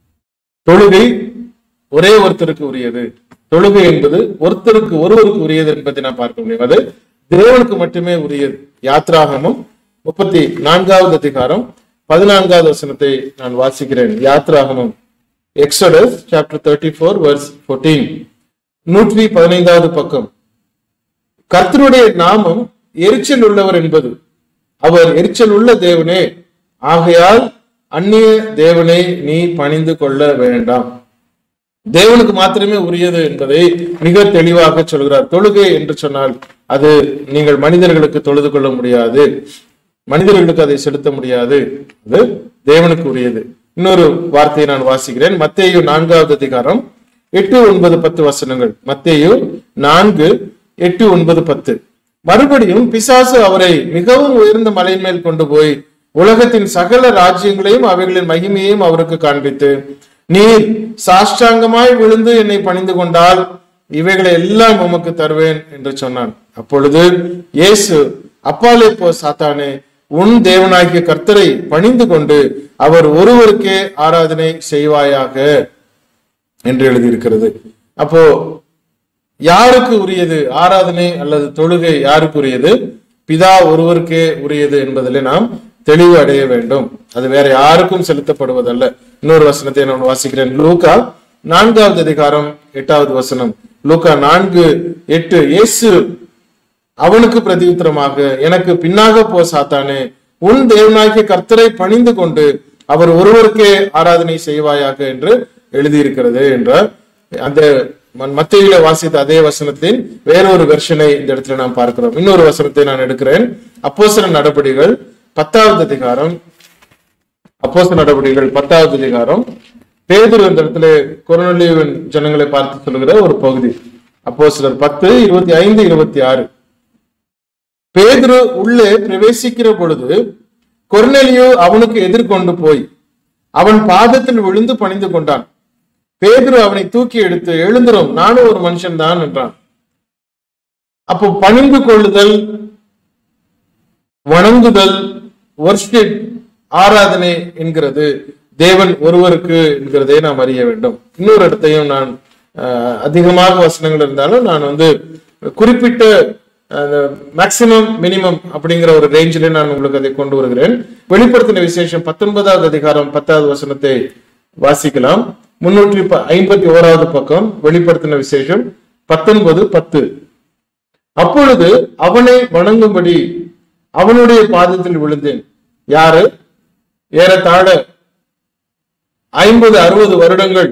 தொழுகை ஒரே ஒருத்தருக்கு உரியது தொழுகை என்பது ஒருத்தருக்கு ஒருவருக்கு உரியது என்பதை நான் பார்க்க முடியும் அது தேவனுக்கு மட்டுமே உரியது யாத்ராகமம் முப்பத்தி நான்காவது அதிகாரம் பதினான்காவது வசனத்தை நான் வாசிக்கிறேன் யாத்ராகமம் Exodus chapter thirty four verse fourteen நூற்றி பதினைந்தாவது பக்கம் கர்த்தருடைய நாமம் எரிச்சல் உள்ளவர் என்பது அவர் எரிச்சல் உள்ள தேவனே ஆகையால் அந்நிய தேவனை நீ பணிந்து கொள்ள வேண்டாம் தேவனுக்கு மாத்திரமே உரியது என்பதை மிக தெளிவாக சொல்கிறார் தொழுகை என்று சொன்னால் அது நீங்கள் மனிதர்களுக்கு தொழுது கொள்ள முடியாது மனிதர்களுக்கு அதை செலுத்த முடியாது அது தேவனுக்கு உரியது இன்னொரு வார்த்தையை நான் வாசிக்கிறேன் மத்தேயு நான்காவது அதிகாரம் எட்டு ஒன்பது பத்து வசனங்கள் மத்தேயு நான்கு எட்டு ஒன்பது பத்து மறுபடியும் பிசாசு அவரை மிகவும் உயர்ந்த மலையின் மேல் கொண்டு போய் உலகத்தின் சகல ராஜ்யங்களையும் அவைகளின் மகிமையையும் அவருக்கு காண்பித்து நீர் சாஷ்டாங்கமாய் விழுந்து என்னை பணிந்து கொண்டால் இவைகளை எல்லாம் உமக்கு தருவேன் என்று சொன்னான் அப்பொழுது இயேசு அப்பாலே போ சாத்தானே உன் தேவனாகிய கர்த்தரை பணிந்து கொண்டு அவர் ஒருவருக்கே ஆராதனை செய்வாயாக என்று எழுதியிருக்கிறது அப்போ யாருக்கு உரியது ஆராதனை அல்லது தொழுகை யாருக்கு உரியது பிதா ஒருவருக்கே உரியது என்பதிலே நாம் தெளிவு அடைய வேண்டும் அது வேற யாருக்கும் செலுத்தப்படுவதல்ல இன்னொரு வசனத்தை நான் வாசிக்கிறேன் லூகா நான்காவது அதிகாரம் எட்டாவது வசனம் லூகா நான்கு எட்டு இயேசு அவனுக்கு பிரதியுத்தரமாக எனக்கு பின்னாக போ சாத்தானே உன் தேவனாகிய கர்த்தரை பணிந்து கொண்டு அவர் ஒருவருக்கே ஆராதனை செய்வாயாக என்று எழுதியிருக்கிறது என்ற அந்த ம- மத்தேயுல வாசித்த அதே வசனத்தின் வேறொரு வெர்ஷனை இந்த இடத்துல நாம் பார்க்கிறோம் இன்னொரு வசனத்தை நான் எடுக்கிறேன் அப்போஸ்தல நடபடிகள் பத்தாவது அதிகாரம் அப்போஸ்தல நடவடிக்கைகள் பத்தாவது அதிகாரம் பேதுரு இந்த இடத்துல கொரோனலியுவின் ஜனங்களை பார்த்து சொல்லுகிற ஒரு பகுதி அப்போஸ்தலர் பத்து இருபத்தி ஐந்து இருபத்தி ஆறு பேதுரு உள்ளே பிரவேசிக்கிற பொழுது கொர்நெலியு அவனுக்கு எதிர்கொண்டு போய் அவன் பாதத்தில் விழுந்து பணிந்து கொண்டான் பேதுரு அவனை தூக்கி எடுத்து எழுந்துரும் நானும் ஒரு மனுஷன் தான் என்றான் அப்போ பணிந்து கொள்ளுதல் வணங்குதல் வர்ஷிப் ஆராதனை என்கிறது தேவன் ஒருவருக்கு என்கிறதை நாம் அறிய வேண்டும் இன்னொரு இடத்தையும் நான் அஹ், அதிகமாக வசனங்கள் இருந்தாலும் நான் வந்து குறிப்பிட்ட மேக்சிமம் மினிமம் அப்படிங்கிற ஒரு ரேஞ்சிலே நான் உங்களுக்கு அதை கொண்டு வருகிறேன் வெளிப்படுத்தின விசேஷம் பத்தொன்பதாவது அதிகாரம் பத்தாவது வசனத்தை வாசிக்கலாம் முன்னூற்றி ப- ஐம்பத்தி ஓராவது பக்கம் வெளிப்படுத்தின விசேஷம் பத்தொன்பது பத்து அப்பொழுது அவனை வணங்கும்படி அவனுடைய பாதத்தில் விழுந்தேன் யாரு ஏறத்தாழ ஐம்பது அறுபது வருடங்கள்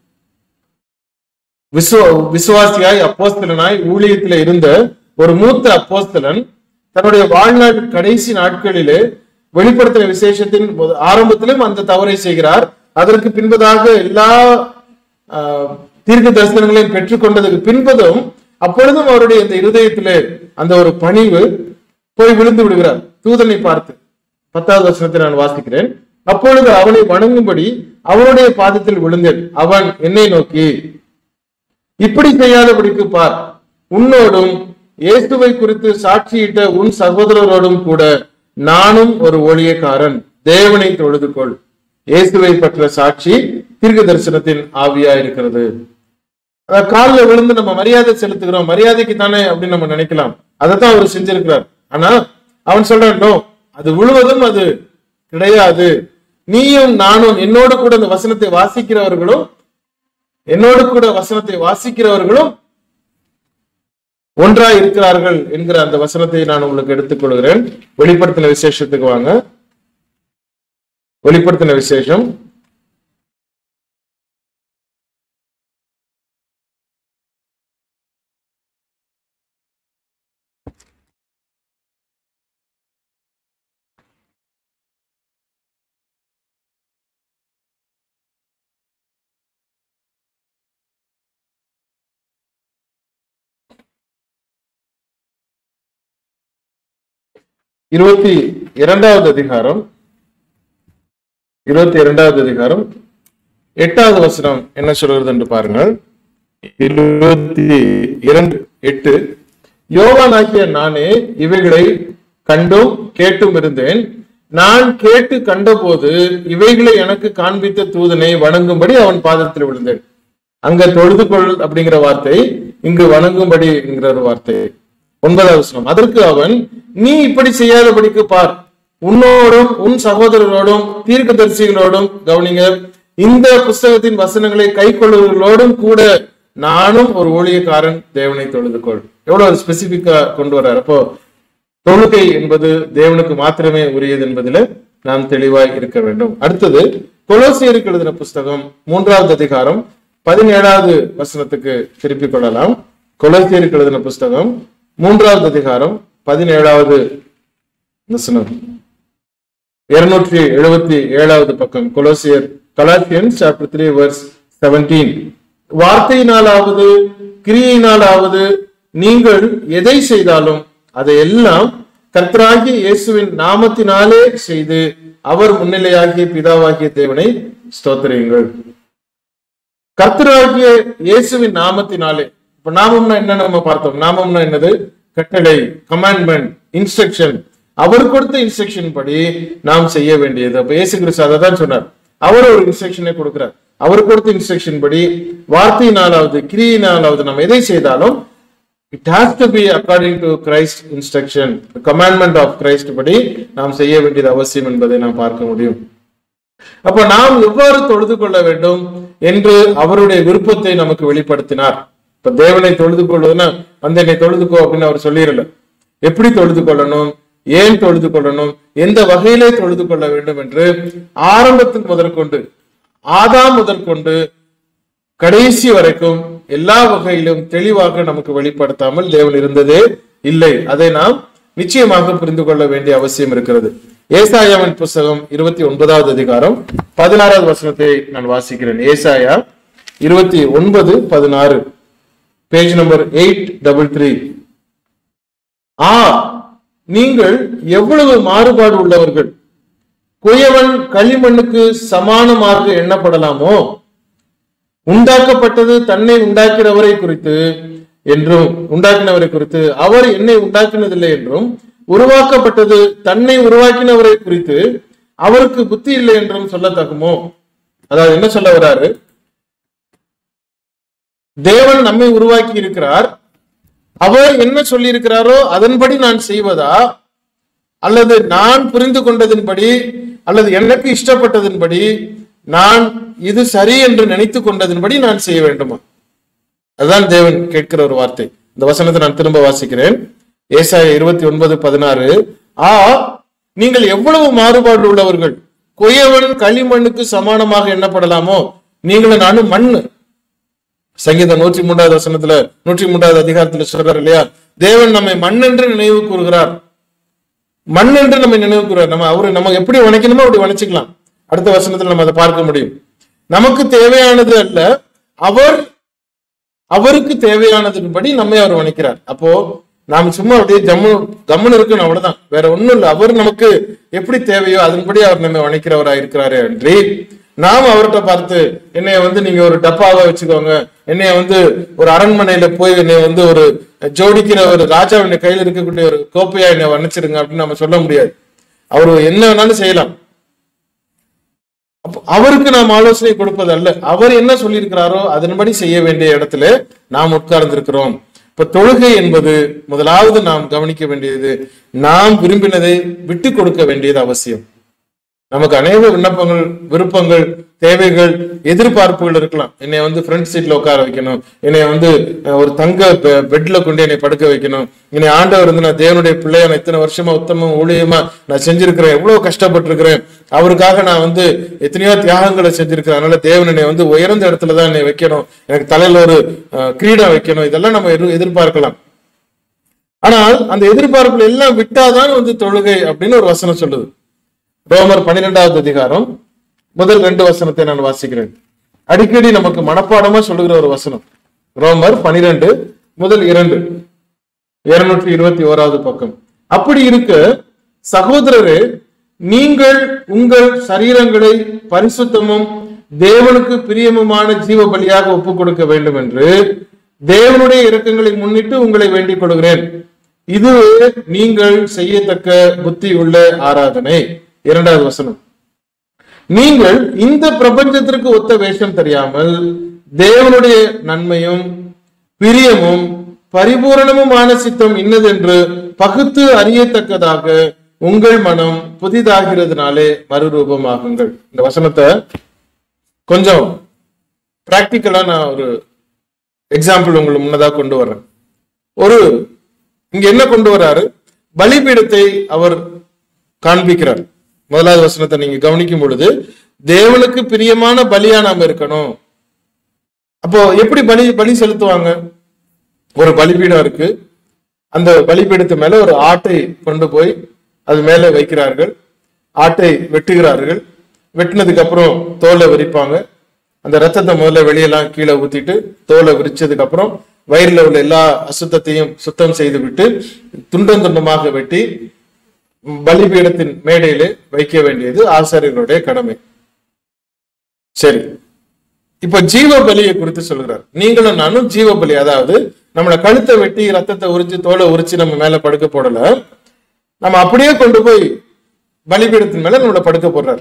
விசுவ விசுவாசியாய் அப்போஸ்தலனாய் ஊழியத்தில் இருந்த ஒரு மூத்த அப்போஸ்தலன் தன்னுடைய வாழ்நாள் கடைசி நாட்களிலே வெளிப்படுத்தின விசேஷத்தின் முத- ஆரம்பத்திலும் அந்த தவறை செய்கிறார் அதற்கு பின்பதாக எல்லா ஆஹ், தீர்க்க தரிசனங்களையும் பெற்றுக்கொண்டதுக்கு பின்பதும் அப்பொழுதும் அவருடைய இந்த இருதயத்திலே அந்த ஒரு பணிவு போய் விழுந்து விடுகிறார் தூதனை பார்த்து பத்தாவது வசனத்தை நான் வாசிக்கிறேன் அப்பொழுது அவனை வணங்கும்படி அவனுடைய பாதத்தில் விழுந்தேன் அவன் என்னை நோக்கி இப்படி செய்யாதபடிக்கு பார் உன்னோடும் இயேசுவை குறித்து சாட்சியிட்ட உன் சகோதரரோடும் கூட நானும் ஒரு ஊழியக்காரன் தேவனை தொழுது கொள் இயேசுவை பற்ற சாட்சி தீர்க்க தரிசனத்தின் ஆவியா இருக்கிறது அதாவது காலில் விழுந்து நம்ம மரியாதை செலுத்துகிறோம் மரியாதைக்கு தானே அப்படின்னு நம்ம நினைக்கலாம் அதைத்தான் அவர் செஞ்சிருக்கிறார் ஆனா அவன் சொல்றான் "No, அது முழுவதும் அது கிடையாது நீயும் நானும் என்னோடு கூட இந்த வசனத்தை வாசிக்கிறவர்களும் என்னோடு கூட வசனத்தை வாசிக்கிறவர்களும் ஒன்றாய் இருக்கிறார்கள் என்கிற அந்த வசனத்தை நான் உங்களுக்கு எடுத்துக் கொள்கிறேன் வெளிப்படுத்தின விசேஷத்துக்கு வாங்க வெளிப்படுத்தின விசேஷம் இருபத்தி இரண்டாவது அதிகாரம் இருபத்தி இரண்டாவது அதிகாரம் எட்டாவது வசனம் என்ன சொல்கிறது என்று பாருங்கள் இருபத்தி இரண்டு எட்டு யோவானாகிய நானே இவைகளை கண்டும் கேட்டும் இருந்தேன் நான் கேட்டு கண்டபோது இவைகளை எனக்கு காண்பித்த தூதனை வணங்கும்படி அவன் பாதத்தில் விழுந்தேன் அங்க தொழுது கொள் அப்படிங்கிற வார்த்தை இங்கு வணங்கும்படி என்கிற ஒரு வார்த்தை ஒன்பதாவது வசனம் அதற்கு அவன் நீ இப்படி செய்யாதபடிக்கு பார் உன்னோடும் உன் சகோதரரோடும் தீர்க்கதரிசிகளோடும் கவனிங்க இந்த புஸ்தகத்தின் வசனங்களை கை கொள்ளுவர்களோடும் கூட நானும் ஒரு ஊழியக்காரன் தேவனை தொழுது கொள் எவ்வளவு ஒரு ஸ்பெசிபிக்கா கொண்டு வர்றாரு அப்போ தொழுகை என்பது தேவனுக்கு மாத்திரமே உரியது என்பதில் நாம் தெளிவாய் இருக்க வேண்டும் அடுத்தது கொலோசியருக்கு எழுதின புஸ்தகம் மூன்றாவது அதிகாரம் பதினேழாவது வசனத்துக்கு திருப்பிக் கொள்ளலாம் கொலோசியருக்கு எழுதின புஸ்தகம் மூன்றாவது அதிகாரம் பதினேழாவது வசனம் இருநூற்றி எழுபத்தி ஏழாவது பக்கம் கொலோசியர் Colossians chapter three verse seventeen வார்த்தையினாலாவது கிரியையினாலாவது நீங்கள் எதை செய்தாலும் அதையெல்லாம் கர்த்தராகிய இயேசுவின் நாமத்தினாலே செய்து அவர் முன்னிலையாகிய பிதாவாகிய தேவனை ஸ்தோத்திரியுங்கள் கர்த்தராகிய இயேசுவின் நாமத்தினாலே இப்ப நாமம்னா என்ன நம்ம பார்த்தோம் நாமம்னா என்னது கட்டளை கமாண்ட்மெண்ட் இன்ஸ்ட்ரக்ஷன் அவர் கொடுத்த இன்ஸ்ட்ரக்ஷன் படி நாம் செய்ய வேண்டியது அப்ப இயேசு கிறிஸ்து அதை தான் சொன்னார் அவர் ஒரு இன்ஸ்ட்ரக்ஷனை கொடுக்கிறார் அவர் கொடுத்த இன்ஸ்ட்ரக்ஷன் படி வார்த்தையினாலாவது கிரியினாலாவது நம்ம எதை செய்தாலும் it has to be according to Christ instruction commandment of Christ படி நாம் செய்ய வேண்டியது அவசியம் என்பதை நாம் பார்க்க முடியும் அப்ப நாம் எவ்வாறு தொழுது கொள்ள வேண்டும் என்று அவருடைய விருப்பத்தை நமக்கு வெளிப்படுத்தினார் இப்ப தேவனை தொழுது கொள்வதுன்னா வந்து என்னை தொழுதுக்கோ அப்படின்னு அவர் சொல்லிடல எப்படி தொழுது கொள்ளணும் ஏன் தொழுது கொள்ளணும் எந்த வகையிலே தொழுது கொள்ள வேண்டும் என்று ஆரம்பத்தில் முதற்கொண்டு ஆதாம் முதற்கொண்டு கடைசி வரைக்கும் எல்லா வகையிலும் தெளிவாக நமக்கு வெளிப்படுத்தாமல் தேவன் இருந்ததே இல்லை அதை நாம் நிச்சயமாக புரிந்து கொள்ள வேண்டிய அவசியம் இருக்கிறது ஏசாயாவின் புஸ்தகம் இருபத்தி ஒன்பதாவது அதிகாரம் பதினாறாவது வசனத்தை நான் வாசிக்கிறேன் ஏசாயா இருபத்தி ஒன்பது பதினாறு page number eight double three ஆ நீங்கள் எவ்வளவு மாறுபாடு உள்ளவர்கள் குயவன் களிமண்ணுக்கு சமானமாக எண்ணப்படலாமோ உண்டாக்கப்பட்டது தன்னை உண்டாக்கிறவரை குறித்து என்றும் உண்டாக்கினவரை குறித்து அவர் என்னை உண்டாக்கினதில்லை என்றும் உருவாக்கப்பட்டது தன்னை உருவாக்கினவரை குறித்து அவருக்கு புத்தி இல்லை என்றும் சொல்லத்தகுமோ அதாவது என்ன சொல்ல வராரு தேவன் நம்மை உருவாக்கி இருக்கிறார் அவர் என்ன சொல்லி இருக்கிறாரோ அதன்படி நான் செய்வதா அல்லது நான் புரிந்து கொண்டதின்படி அல்லது எனக்கு இஷ்டப்பட்டதின்படி நான் இது சரி என்று நினைத்து கொண்டதின்படி நான் செய்ய வேண்டுமா அதுதான் தேவன் கேட்கிற ஒரு வார்த்தை இந்த வசனத்தை நான் திரும்ப வாசிக்கிறேன் ஏசாய இருபத்தி ஒன்பது பதினாறு ஆ நீங்கள் எவ்வளவு மாறுபாடு உள்ளவர்கள் கொயவன் களிமண்ணுக்கு சமானமாக எண்ணப்படலாமோ நீங்களும் நானும் மண்ணு சங்கீதம் நூற்றி மூன்றாவது வசனத்துல நூற்றி மூன்றாவது அதிகாரத்துல சொல்றாரு இல்லையா தேவன் நம்மை மண் என்று நினைவு கூறுகிறார் மண் என்று நம்ம நினைவு கூறுறார் நம்ம அவரு நம்ம எப்படி வணைக்கணுமோ அப்படி வணைச்சுக்கலாம் அடுத்த வசனத்துல நம்ம அதை பார்க்க முடியும் நமக்கு தேவையானது அல்ல அவர் அவருக்கு தேவையானதுபடி நம்மை அவர் வணைக்கிறார் அப்போ நாம் சும்மா அப்படியே ஜம்மு கம்முன்னு இருக்கணும் அவ்வளவுதான் வேற ஒண்ணும் இல்லை அவர் நமக்கு எப்படி தேவையோ அதன்படி அவர் நம்ம வணைக்கிறவராக இருக்கிறாரு அன்றி நாம் அவர்கிட்ட பார்த்து என்னைய வந்து நீங்க ஒரு டப்பாவை வச்சுக்கோங்க என்னைய வந்து ஒரு அரண்மனையில போய் என்னைய வந்து ஒரு ஜோடிக்கிற ஒரு ராஜாவின் கையில் இருக்கக்கூடிய ஒரு கோப்பையா என்னை வர்ணிச்சிருங்க அப்படின்னு நம்ம சொல்ல முடியாது அவர் என்ன வேணாலும் செய்யலாம் அப்ப அவருக்கு நாம் ஆலோசனை கொடுப்பது அல்ல அவர் என்ன சொல்லியிருக்கிறாரோ அதன்படி செய்ய வேண்டிய இடத்துல நாம் உட்கார்ந்திருக்கிறோம் இப்ப தொழுகை என்பது முதலாவது நாம் கவனிக்க வேண்டியது நாம் விரும்பினதை விட்டு கொடுக்க வேண்டியது அவசியம் நமக்கு அநேக விண்ணப்பங்கள் விருப்பங்கள் தேவைகள் எதிர்பார்ப்புகள் இருக்கலாம் என்னை வந்து ஃப்ரண்ட் சீட்ல உட்கார வைக்கணும் என்னை வந்து அஹ், ஒரு தங்க பெ- பெட்ல கொண்டு என்னை படுக்க வைக்கணும் என்னை ஆண்டவர் வந்து நான் தேவனுடைய பிள்ளையா நான் இத்தனை வருஷமா உத்தமம் ஊழியமா நான் செஞ்சிருக்கிறேன் எவ்வளவு கஷ்டப்பட்டிருக்கிறேன் அவருக்காக நான் வந்து எத்தனையோ தியாகங்களை செஞ்சிருக்கிறேன் அதனால தேவன் என்னை வந்து உயர்ந்த இடத்துல தான் என்னை வைக்கணும் எனக்கு தலையில ஒரு அஹ், கிரீடம் வைக்கணும் இதெல்லாம் நம்ம எதிர்- எதிர்பார்க்கலாம் ஆனால் அந்த எதிர்பார்ப்புல எல்லாம் விட்டாதான் வந்து தொழுகை அப்படின்னு ஒரு வசனம் சொல்லுது ரோமர் பன்னிரெண்டாவது அதிகாரம் முதல் ரெண்டு வசனத்தை நான் வாசிக்கிறேன் அடிக்கடி நமக்கு மனப்பாடமா சொல்லுகிற ஒரு வசனம் ரோமர் பனிரெண்டு முதல் இரண்டு இருநூற்றி இருபத்தி ஓராவது பக்கம் அப்படி இருக்க சகோதரரே நீங்கள் உங்கள் சரீரங்களை பரிசுத்தமும் தேவனுக்கு பிரியமுமான ஜீவ பலியாக ஒப்புக் கொடுக்க வேண்டும் என்று தேவனுடைய இரக்கங்களை முன்னிட்டு உங்களை வேண்டிக் கொள்கிறேன் இதுவே நீங்கள் செய்யத்தக்க புத்தி உள்ள ஆராதனை இரண்டாவது வசனம் நீங்கள் இந்த பிரபஞ்சத்திற்கு ஒத்த வேஷம் தெரியாமல் தேவனுடைய நன்மையும் பிரியமும் பரிபூரணமுமான சித்தம் இன்னதென்று பகுத்து அறியத்தக்கதாக உங்கள் மனம் புதிதாகிறதுனாலே மறுரூபமாகுங்கள் இந்த வசனத்தை கொஞ்சம் பிராக்டிக்கலா நான் ஒரு எக்ஸாம்பிள் உங்களுக்கு முன்னதா கொண்டு வர்றேன் ஒரு இங்க என்ன கொண்டு வர்றாரு பலிபீடத்தை அவர் காண்பிக்கிறார் முதலாவது வசனத்தை நீங்க கவனிக்கும் பொழுது தேவனுக்கு பிரியமான பலியா நாம இருக்கணும் அப்போ எப்படி பலி பலி செலுத்துவாங்க ஒரு பலிபீடம் இருக்கு அந்த பலிபீடத்து மேல ஒரு ஆட்டை கொண்டு போய் அது மேல வைக்கிறார்கள் ஆட்டை வெட்டுகிறார்கள் வெட்டினதுக்கு அப்புறம் தோலை விரிப்பாங்க அந்த ரத்தத்தை முதல்ல வெளியெல்லாம் கீழே ஊத்திட்டு தோலை விரிச்சதுக்கு அப்புறம் வயிறுல உள்ள எல்லா அசுத்தத்தையும் சுத்தம் செய்து விட்டு துண்டம் துண்டமாக வெட்டி பலிபீடத்தின் மேடையிலே வைக்க வேண்டியது ஆசாரியர்களுடைய கடமை சரி இப்ப ஜீவ பலியை குறித்து சொல்கிறார் நீங்களும் நானும் ஜீவ பலி அதாவது நம்மள கழுத்தை வெட்டி ரத்தத்தை உரிச்சு தோலை உரிச்சு நம்ம மேல படுக்க போடல நம்ம அப்படியே கொண்டு போய் பலிபீடத்தின் மேல நம்மள படுக்க போடுறார்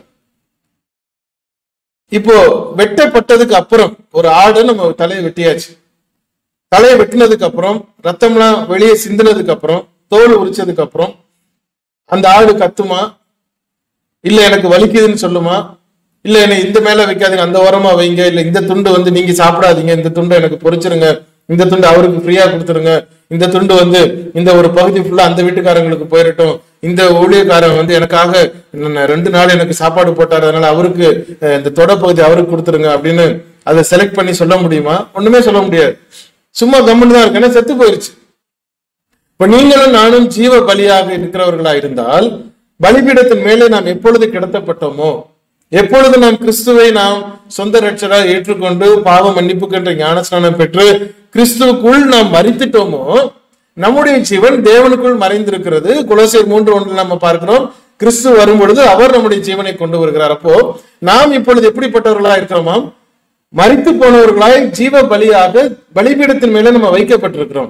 இப்போ வெட்டப்பட்டதுக்கு அப்புறம் ஒரு ஆடு நம்ம தலையை வெட்டியாச்சு தலையை வெட்டினதுக்கு அப்புறம் ரத்தம்லாம் வெளியே சிந்தினதுக்கு அப்புறம் தோல் உரிச்சதுக்கு அப்புறம் அந்த ஆடு கத்துமா இல்ல எனக்கு வலிக்குதுன்னு சொல்லுமா இல்ல என்னை இந்த மேல வைக்காதீங்க அந்த ஓரமா வைங்க இல்ல இந்த துண்டு வந்து நீங்க சாப்பிடாதீங்க இந்த துண்டை எனக்கு பொரிச்சிருங்க இந்த துண்டு அவருக்கு ஃப்ரீயா கொடுத்துருங்க இந்த துண்டு வந்து இந்த ஒரு பகுதி ஃபுல்லா அந்த வீட்டுக்காரங்களுக்கு போயிடட்டும் இந்த ஊழியக்காரன் வந்து எனக்காக நான் ரெண்டு நாள் எனக்கு சாப்பாடு போட்டாரு அதனால அவருக்கு அஹ், இந்த தொட பகுதி அவருக்கு கொடுத்துருங்க அப்படின்னு அதை செலக்ட் பண்ணி சொல்ல முடியுமா ஒண்ணுமே சொல்ல முடியாது சும்மா கம்முன்னு தான் இருக்கு ஏன்னா செத்து போயிருச்சு இப்ப நீங்களும் நானும் ஜீவ பலியாக இருக்கிறவர்களா இருந்தால் பலிபீடத்தின் மேலே நாம் எப்பொழுது கிடத்தப்பட்டோமோ எப்பொழுது நாம் கிறிஸ்துவை நாம் சொந்த ரட்சராக ஏற்றுக்கொண்டு பாவ மன்னிப்புக்கென்ற ஞானஸ்நானம் பெற்று கிறிஸ்துவுக்குள் நாம் மறித்துட்டோமோ நம்முடைய ஜீவன் தேவனுக்குள் மறைந்திருக்கிறது குலசை மூன்று ஒன்றில் நம்ம பார்க்கிறோம் கிறிஸ்து வரும் பொழுது அவர் நம்முடைய ஜீவனை கொண்டு வருகிறார் அப்போ நாம் இப்பொழுது எப்படிப்பட்டவர்களா இருக்கிறோமாம் மறித்து போனவர்களாய் ஜீவ பலியாக பலிபீடத்தின் மேல நம்ம வைக்கப்பட்டிருக்கிறோம்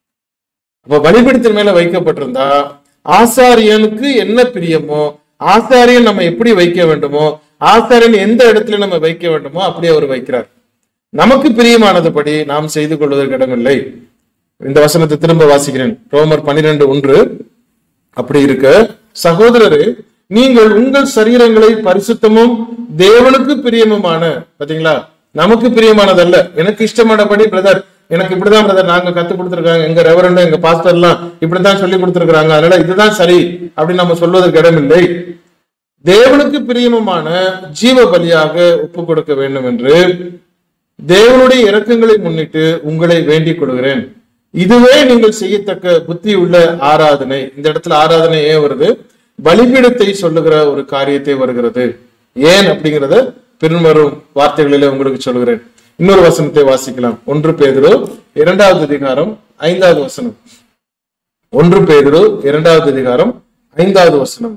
அப்ப பலிபீடத்தின் மேல வைக்கப்பட்டிருந்தா ஆசாரியனுக்கு என்ன பிரியமோ ஆசாரியன் நம்ம எப்படி வைக்க வேண்டுமோ ஆசாரியன் எந்த இடத்துல நம்ம வைக்க வேண்டுமோ அப்படியே அவர் வைக்கிறார் நமக்கு பிரியமானதுபடி நாம் செய்து கொள்வதற்கு இடமில்லை இந்த வசனத்தை திரும்ப வாசிக்கிறேன் ரோமர் பனிரெண்டு ஒன்று அப்படி இருக்க சகோதரரே நீங்கள் உங்கள் சரீரங்களை பரிசுத்தமும் தேவனுக்கு பிரியமுமான பாத்தீங்களா நமக்கு பிரியமானதல்ல எனக்கு இஷ்டமானபடி பிரதர் எனக்கு இப்படிதான் பிரதர் நாங்க கத்து கொடுத்துருக்காங்க எங்க ரெவரண்ட் எங்க பாஸ்டர் எல்லாம் இப்படித்தான் சொல்லி கொடுத்துருக்காங்க அதனால இதுதான் சரி அப்படின்னு நம்ம சொல்வதற்கு இடமில்லை தேவனுக்கு பிரியமுமான ஜீவ பலியாக ஒப்பு கொடுக்க வேண்டும் என்று தேவனுடைய இரக்கங்களை முன்னிட்டு உங்களை வேண்டிக் கொள்கிறேன் இதுவே நீங்கள் செய்யத்தக்க புத்தி உள்ள ஆராதனை இந்த இடத்துல ஆராதனை ஏன் வருது பலிபீடத்தை சொல்லுகிற ஒரு காரியத்தை வருகிறது ஏன் அப்படிங்கறத பின்வரும் வார்த்தைகளிலே உங்களுக்கு சொல்கிறேன் இன்னொரு வசனத்தை வாசிக்கலாம் ஒன்று பேதுரு இரண்டாவது அதிகாரம் ஐந்தாவது வசனம் ஒன்று பேதுரு இரண்டாவது அதிகாரம் ஐந்தாவது வசனம்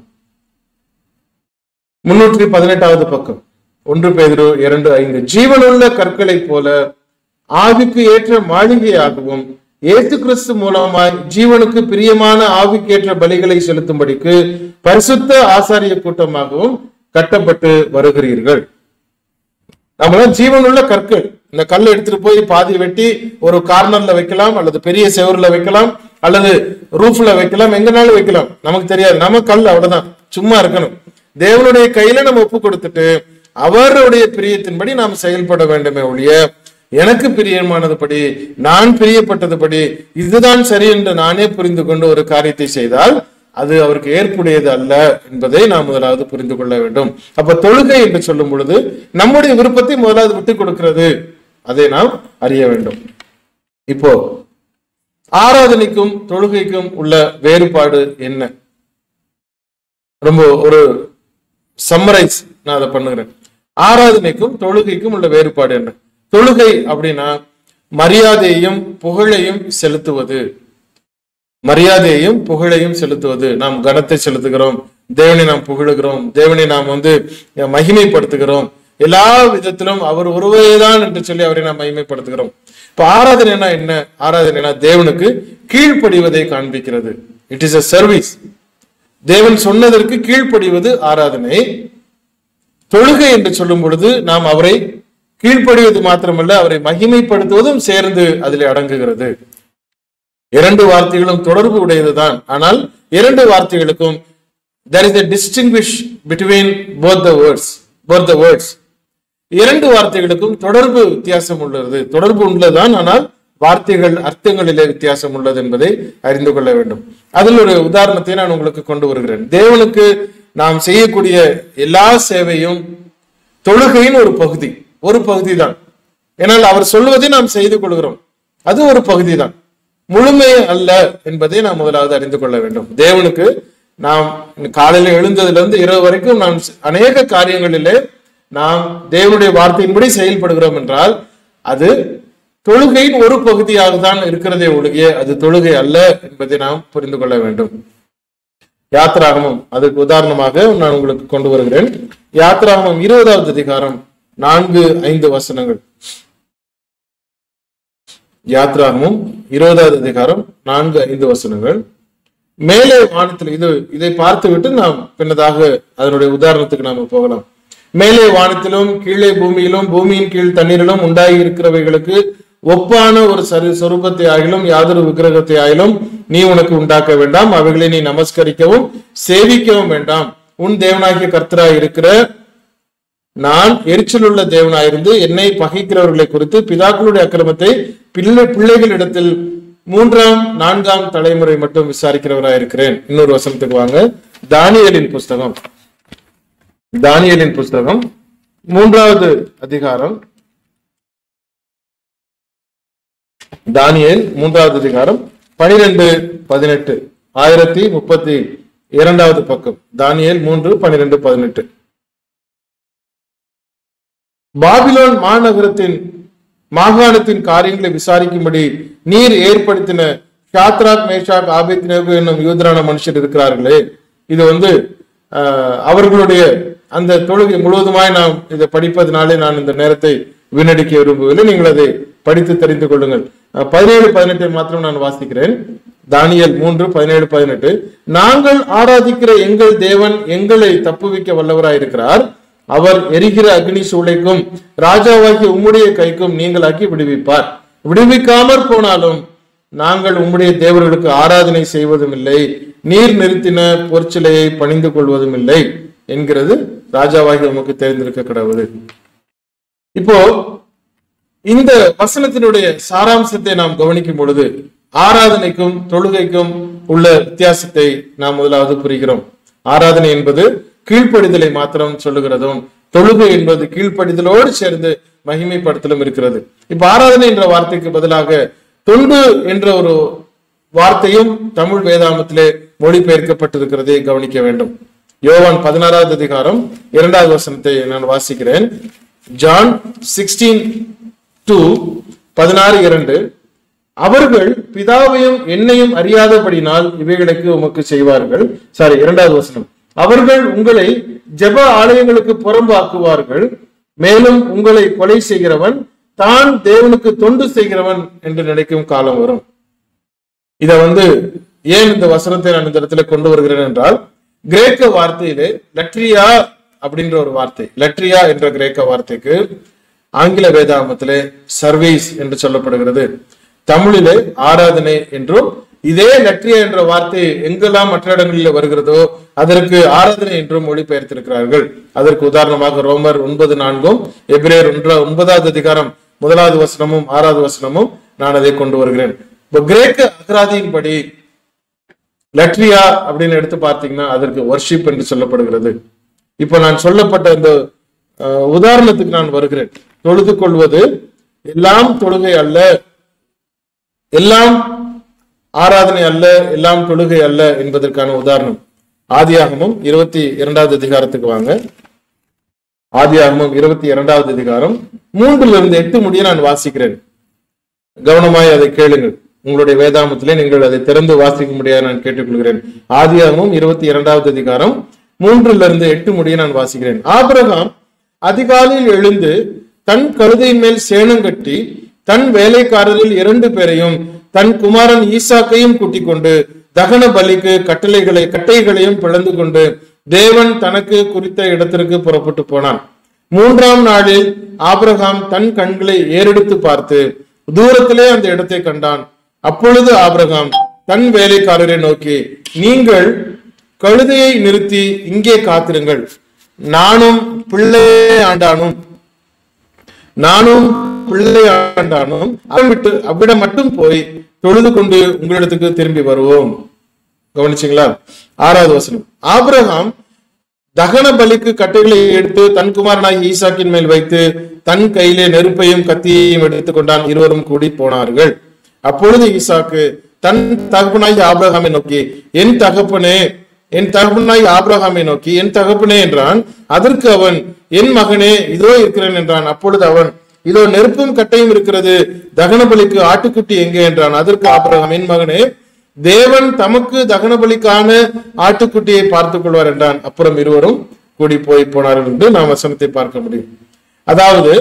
முன்னூற்றி பதினெட்டாவது பக்கம் ஒன்று பேதுரு இரண்டு ஐந்து ஜீவனுள்ள கற்களைப் போல ஆவிக்கு ஏற்ற மாளிகையாகவும் இயேசு கிறிஸ்து மூலமாய் ஜீவனுக்கு பிரியமான ஆவிக்கேற்ற பலிகளை செலுத்தும்படிக்கு பரிசுத்த ஆசாரிய கூட்டமாகவும் கட்டப்பட்டு வருகிறீர்கள் நம்மளாம் ஜீவனுள்ள கற்கள் இந்த கல்லை எடுத்துட்டு போய் பாதி வெட்டி ஒரு கார்னர்ல வைக்கலாம் அல்லது பெரிய செவர்ல வைக்கலாம் அல்லது ரூஃப்ல வைக்கலாம் எங்கனாலும் வைக்கலாம் நமக்கு தெரியாது நம்ம கல் அவ்வளவுதான் சும்மா இருக்கணும் தேவனுடைய கையில நம்ம ஒப்பு கொடுத்துட்டு அவருடைய பிரியத்தின்படி நாம் செயல்பட வேண்டுமே ஒழிய எனக்கு பிரியமானதுபடி நான் பிரியப்பட்டதுபடி இதுதான் சரி என்று நானே புரிந்து கொண்டு ஒரு காரியத்தை செய்தால் அது அவருக்கு ஏற்புடையது அல்ல என்பதை நாம் முதலாவது புரிந்து கொள்ள வேண்டும் அப்ப தொழுகை என்று சொல்லும் பொழுது நம்முடைய விருப்பத்தை முதலாவது விட்டுக் கொடுக்கிறது அதை நாம் அறிய வேண்டும் இப்போ ஆராதனைக்கும் தொழுகைக்கும் உள்ள வேறுபாடு என்ன ரொம்ப ஒரு சம்மரைஸ் நான் அதை பண்ணுகிறேன் ஆராதனைக்கும் தொழுகைக்கும் உள்ள வேறுபாடு என்ன தொழுகை அப்படின்னா மரியாதையையும் புகழையும் செலுத்துவது மரியாதையையும் புகழையும் செலுத்துவது நாம் கனத்தை செலுத்துகிறோம் தேவனை நாம் புகழுகிறோம் தேவனை நாம் வந்து மகிமைப்படுத்துகிறோம் எல்லா விதத்திலும் அவர் ஒருவரேதான் என்று சொல்லி அவரை நாம் மகிமைப்படுத்துகிறோம் இப்ப ஆராதனைனா என்ன ஆராதனைனா தேவனுக்கு கீழ்ப்படிவதை காண்பிக்கிறது இட் இஸ் a சர்வீஸ் தேவன் சொன்னதற்கு கீழ்ப்படிவது ஆராதனை தொழுகை என்று சொல்லும் பொழுது நாம் அவரை கீழ்ப்படிவது மாத்திரமல்ல அவரை மகிமைப்படுத்துவதும் சேர்ந்து அதில் அடங்குகிறது இரண்டு வார்த்தைகளும் தொடர்பு உடையதுதான் ஆனால் இரண்டு வார்த்தைகளுக்கும் there is a distinguish between both the words both the words இரண்டு வார்த்தைகளுக்கும் தொடர்பு வித்தியாசம் உள்ளது தொடர்பு உள்ளதுதான் ஆனால் வார்த்தைகள் அர்த்தங்களிலே வித்தியாசம் உள்ளது என்பதை அறிந்து கொள்ள வேண்டும் அதில் ஒரு உதாரணத்தை நான் உங்களுக்கு கொண்டு வருகிறேன் தேவனுக்கு நாம் செய்யக்கூடிய எல்லா சேவையும் தொழுகையின் ஒரு பகுதி ஒரு பகுதி தான் ஏனால் அவர் சொல்வதை நாம் செய்து கொள்கிறோம் அது ஒரு பகுதி தான் முழுமை அல்ல என்பதை நாம் முதலாவது அறிந்து கொள்ள வேண்டும் தேவனுக்கு நாம் காலையில எழுந்ததிலிருந்து இரவு வரைக்கும் நாம் அநேக காரியங்களிலே நாம் தேவனுடைய வார்த்தையின்படி செயல்படுகிறோம் என்றால் அது தொழுகையின் ஒரு பகுதியாக தான் இருக்கிறதே ஒழுகிய அது தொழுகை அல்ல என்பதை நாம் புரிந்து கொள்ள வேண்டும் யாத்ராகமம் அதுக்கு உதாரணமாக நான் உங்களுக்கு கொண்டு வருகிறேன் யாத்ராகமம் இருபதாவது அதிகாரம் நான்கு ஐந்து வசனங்கள் யாத்ராகமும் இருபதாவது அதிகாரம் நான்கு ஐந்து வசனங்கள் மேலே வானத்தில் இது இதை பார்த்துவிட்டு நாம் பின்னதாக அதனுடைய உதாரணத்துக்கு நாம போகலாம் மேலே வானத்திலும் கீழே பூமியிலும் பூமியின் கீழ் தண்ணீரிலும் உண்டாகி இருக்கிறவைகளுக்கு ஒப்பான ஒரு சரி சொரூபத்தை ஆகிலும் யாதொரு விக்கிரகத்தை ஆகிலும் நீ உனக்கு உண்டாக்க வேண்டாம் அவைகளை நீ நமஸ்கரிக்கவும் சேவிக்கவும் வேண்டாம் உன் தேவனாகிய கர்த்தராய் இருக்கிற நான் எரிச்சலுள்ள தேவனாயிருந்து என்னை பகைக்கிறவர்களை குறித்து பிதாக்களுடைய அக்கிரமத்தை பிள்ளை பிள்ளைகளிடத்தில் மூன்றாம் நான்காம் தலைமுறை மட்டும் விசாரிக்கிறவராயிருக்கிறேன் இன்னொரு வசனத்துக்கு வாங்க தானியலின் புஸ்தகம் தானியலின் புஸ்தகம் மூன்றாவது அதிகாரம் தானியேல் மூன்றாவது அதிகாரம் பனிரெண்டு பதினெட்டு ஆயிரத்தி முப்பத்தி இரண்டாவது பக்கம் தானியேல் மூன்று பனிரெண்டு பதினெட்டு பாபிலோன் மாநகரத்தின் மாகாணத்தின் காரியங்களை விசாரிக்கும்படி நீர் ஏற்படுத்தின ஷாத்ராக் மேஷாக் ஆபித் நேபு என்னும் யூதரான மனுஷர் இருக்கிறார்களே இது வந்து ஆஹ், அவர்களுடைய அந்த தொழுகை முழுவதுமாய் நாம் இதை படிப்பதனாலே நான் இந்த நேரத்தை வீணடிக்க விரும்பவில்லை நீங்கள் அதை படித்து தெரிந்து கொள்ளுங்கள் அஹ், பதினேழு பதினெட்டை மாத்திரம் நான் வாசிக்கிறேன் தானியல் மூன்று பதினேழு பதினெட்டு நாங்கள் ஆராதிக்கிற எங்கள் தேவன் எங்களை தப்புவிக்க வல்லவராயிருக்கிறார் அவர் எரிகிற அக்னி சூளைக்கும் ராஜாவாகிய உம்முடைய கைக்கும் நீங்களாக்கி விடுவிப்பார் விடுவிக்காமற் போனாலும் நாங்கள் உம்முடைய தேவர்களுக்கு ஆராதனை செய்வதும் இல்லை நீர் நிறுத்தின பொற்சிலையை பணிந்து கொள்வதும் இல்லை என்கிறது ராஜாவாகி உமக்கு தெரிந்திருக்க கடவுது இப்போ இந்த வசனத்தினுடைய சாராம்சத்தை நாம் கவனிக்கும் பொழுது ஆராதனைக்கும் தொழுகைக்கும் உள்ள வித்தியாசத்தை நாம் முதலாவது புரிகிறோம் ஆராதனை என்பது கீழ்ப்படிதலை மாத்திரம் சொல்லுகிறதும் தொழுகை என்பது கீழ்ப்படிதலோடு சேர்ந்து மகிமைப்படுத்தலும் இருக்கிறது இப்ப ஆராதனை என்ற வார்த்தைக்கு பதிலாக தொண்டு என்ற ஒரு வார்த்தையும் தமிழ் வேதாமத்திலே மொழிபெயர்க்கப்பட்டிருக்கிறதை கவனிக்க வேண்டும் யோவான் பதினாறாவது அதிகாரம் இரண்டாவது வசனத்தை நான் வாசிக்கிறேன் ஜான் சிக்ஸ்டீன் டூ பதினாறு இரண்டு அவர்கள் பிதாவையும் என்னையும் அறியாதபடினால் இவைகளுக்கு உமக்கு செய்வார்கள் சாரி இரண்டாவது வசனம் அவர்கள் உங்களை ஜெப ஆலயங்களுக்கு புறம்பாக்குவார்கள் மேலும் உங்களை கொலை செய்கிறவன் தான் தேவனுக்கு தொண்டு செய்கிறவன் என்று நினைக்கும் காலம் வரும் இத வந்து ஏன் இந்த வசனத்தை நான் இந்த இடத்துல கொண்டு வருகிறேன் என்றால் கிரேக்க வார்த்தையிலே லட்ரியா அப்படின்ற ஒரு வார்த்தை லட்ரியா என்ற கிரேக்க வார்த்தைக்கு ஆங்கில வேதாகமத்திலே சர்வீஸ் என்று சொல்லப்படுகிறது தமிழிலே ஆராதனை என்றும் இதே லட்ரியா என்ற வார்த்தை எங்கெல்லாம் மற்ற இடங்களில் வருகிறதோ அதற்கு ஆராதனை என்றும் மொழிபெயர்த்திருக்கிறார்கள் அதற்கு உதாரணமாக ரோமர் ஒன்பது நான்கும் எபிரேயர் ஒன்ற ஒன்பதாவது அதிகாரம் முதலாவது வசனமும் ஆறாவது வசனமும் நான் அதை கொண்டு வருகிறேன் இப்போ கிரேக்க அகராதியின்படி லட்ரியா அப்படின்னு எடுத்து பார்த்தீங்கன்னா அதற்கு வர்ஷிப் என்று சொல்லப்படுகிறது இப்போ நான் சொல்லப்பட்ட இந்த அஹ், உதாரணத்துக்கு நான் வருகிறேன் தொழுது கொள்வது எல்லாம் தொழுகை அல்ல எல்லாம் ஆராதனை அல்ல எல்லாம் தொழுகை அல்ல என்பதற்கான உதாரணம் ஆதியாகமும் இருபத்தி இரண்டாவது அதிகாரத்துக்கு வாங்க ஆதியாகமும் இருபத்தி இரண்டாவது அதிகாரம் மூன்றுல இருந்து எட்டு முடிய நான் வாசிக்கிறேன் கவனமாய் அதை கேளுங்கள் உங்களுடைய வேதாமத்திலே நீங்கள் அதை திறந்து வாசிக்க முடியாது நான் கேட்டுக்கொள்கிறேன் ஆதியாகமும் இருபத்தி இரண்டாவது அதிகாரம் மூன்றுல இருந்து எட்டு முடிய நான் வாசிக்கிறேன் ஆபிரகாம் அதிகாலையில் எழுந்து தன் கழுதையின் மேல் சேணம் கட்டி தன் வேலைக்காரரில் இரண்டு பேரையும் தன் குமாரன் ஈசாக்கையும் கூட்டிக் கொண்டு தகன பலிக்கு கட்டளைகளை கட்டைகளையும் பிளந்து கொண்டு தேவன் தனக்கு குறித்த இடத்திற்கு புறப்பட்டு போனான் மூன்றாம் நாளில் ஆபிரகாம் தன் கண்களை ஏறெடுத்து பார்த்து தூரத்திலே அந்த இடத்தை கண்டான் அப்பொழுது ஆபிரகாம் தன் வேலைக்காரரை நோக்கி நீங்கள் கழுதையை நிறுத்தி இங்கே காத்திருங்கள் நானும் பிள்ளை ஆண்டானும் நானும் பிள்ளை ஆண்டானும் விட்டு அவ்விடம் மட்டும் போய் தொழுது கொண்டு உங்களிடத்துக்கு திரும்பி வருவோம் கவனிச்சிங்களா ஆறாவது வசனம் ஆபிரகாம் தகன பலிக்கு கட்டைகளை எடுத்து தன் குமாரனாகி ஈசாக்கின் மேல் வைத்து தன் கையிலே நெருப்பையும் கத்தியையும் எடுத்துக் கொண்டான் இருவரும் கூடி போனார்கள் அப்பொழுது ஈசாக்கு தன் தகப்பனாகி ஆபிரகாமை நோக்கி என் தகப்பனே என் தகப்பனாகி ஆபிரகாமை நோக்கி என் தகப்பனே என்றான் அதற்கு அவன் என் மகனே இதோ இருக்கிறேன் என்றான் அப்பொழுது அவன் இதோ நெருப்பும் கட்டையும் இருக்கிறது தகன பலிக்கு ஆட்டுக்குட்டி எங்கே என்றான் அதற்கு ஆபிரகாம் என் மகனே தேவன் தமக்கு தகன பலிக்கான ஆட்டுக்குட்டியை பார்த்துக் கொள்வார் என்றான் அப்புறம் இருவரும் கூடி போய் போனார்கள் என்று நாம் வசனத்தை பார்க்க முடியும் அதாவது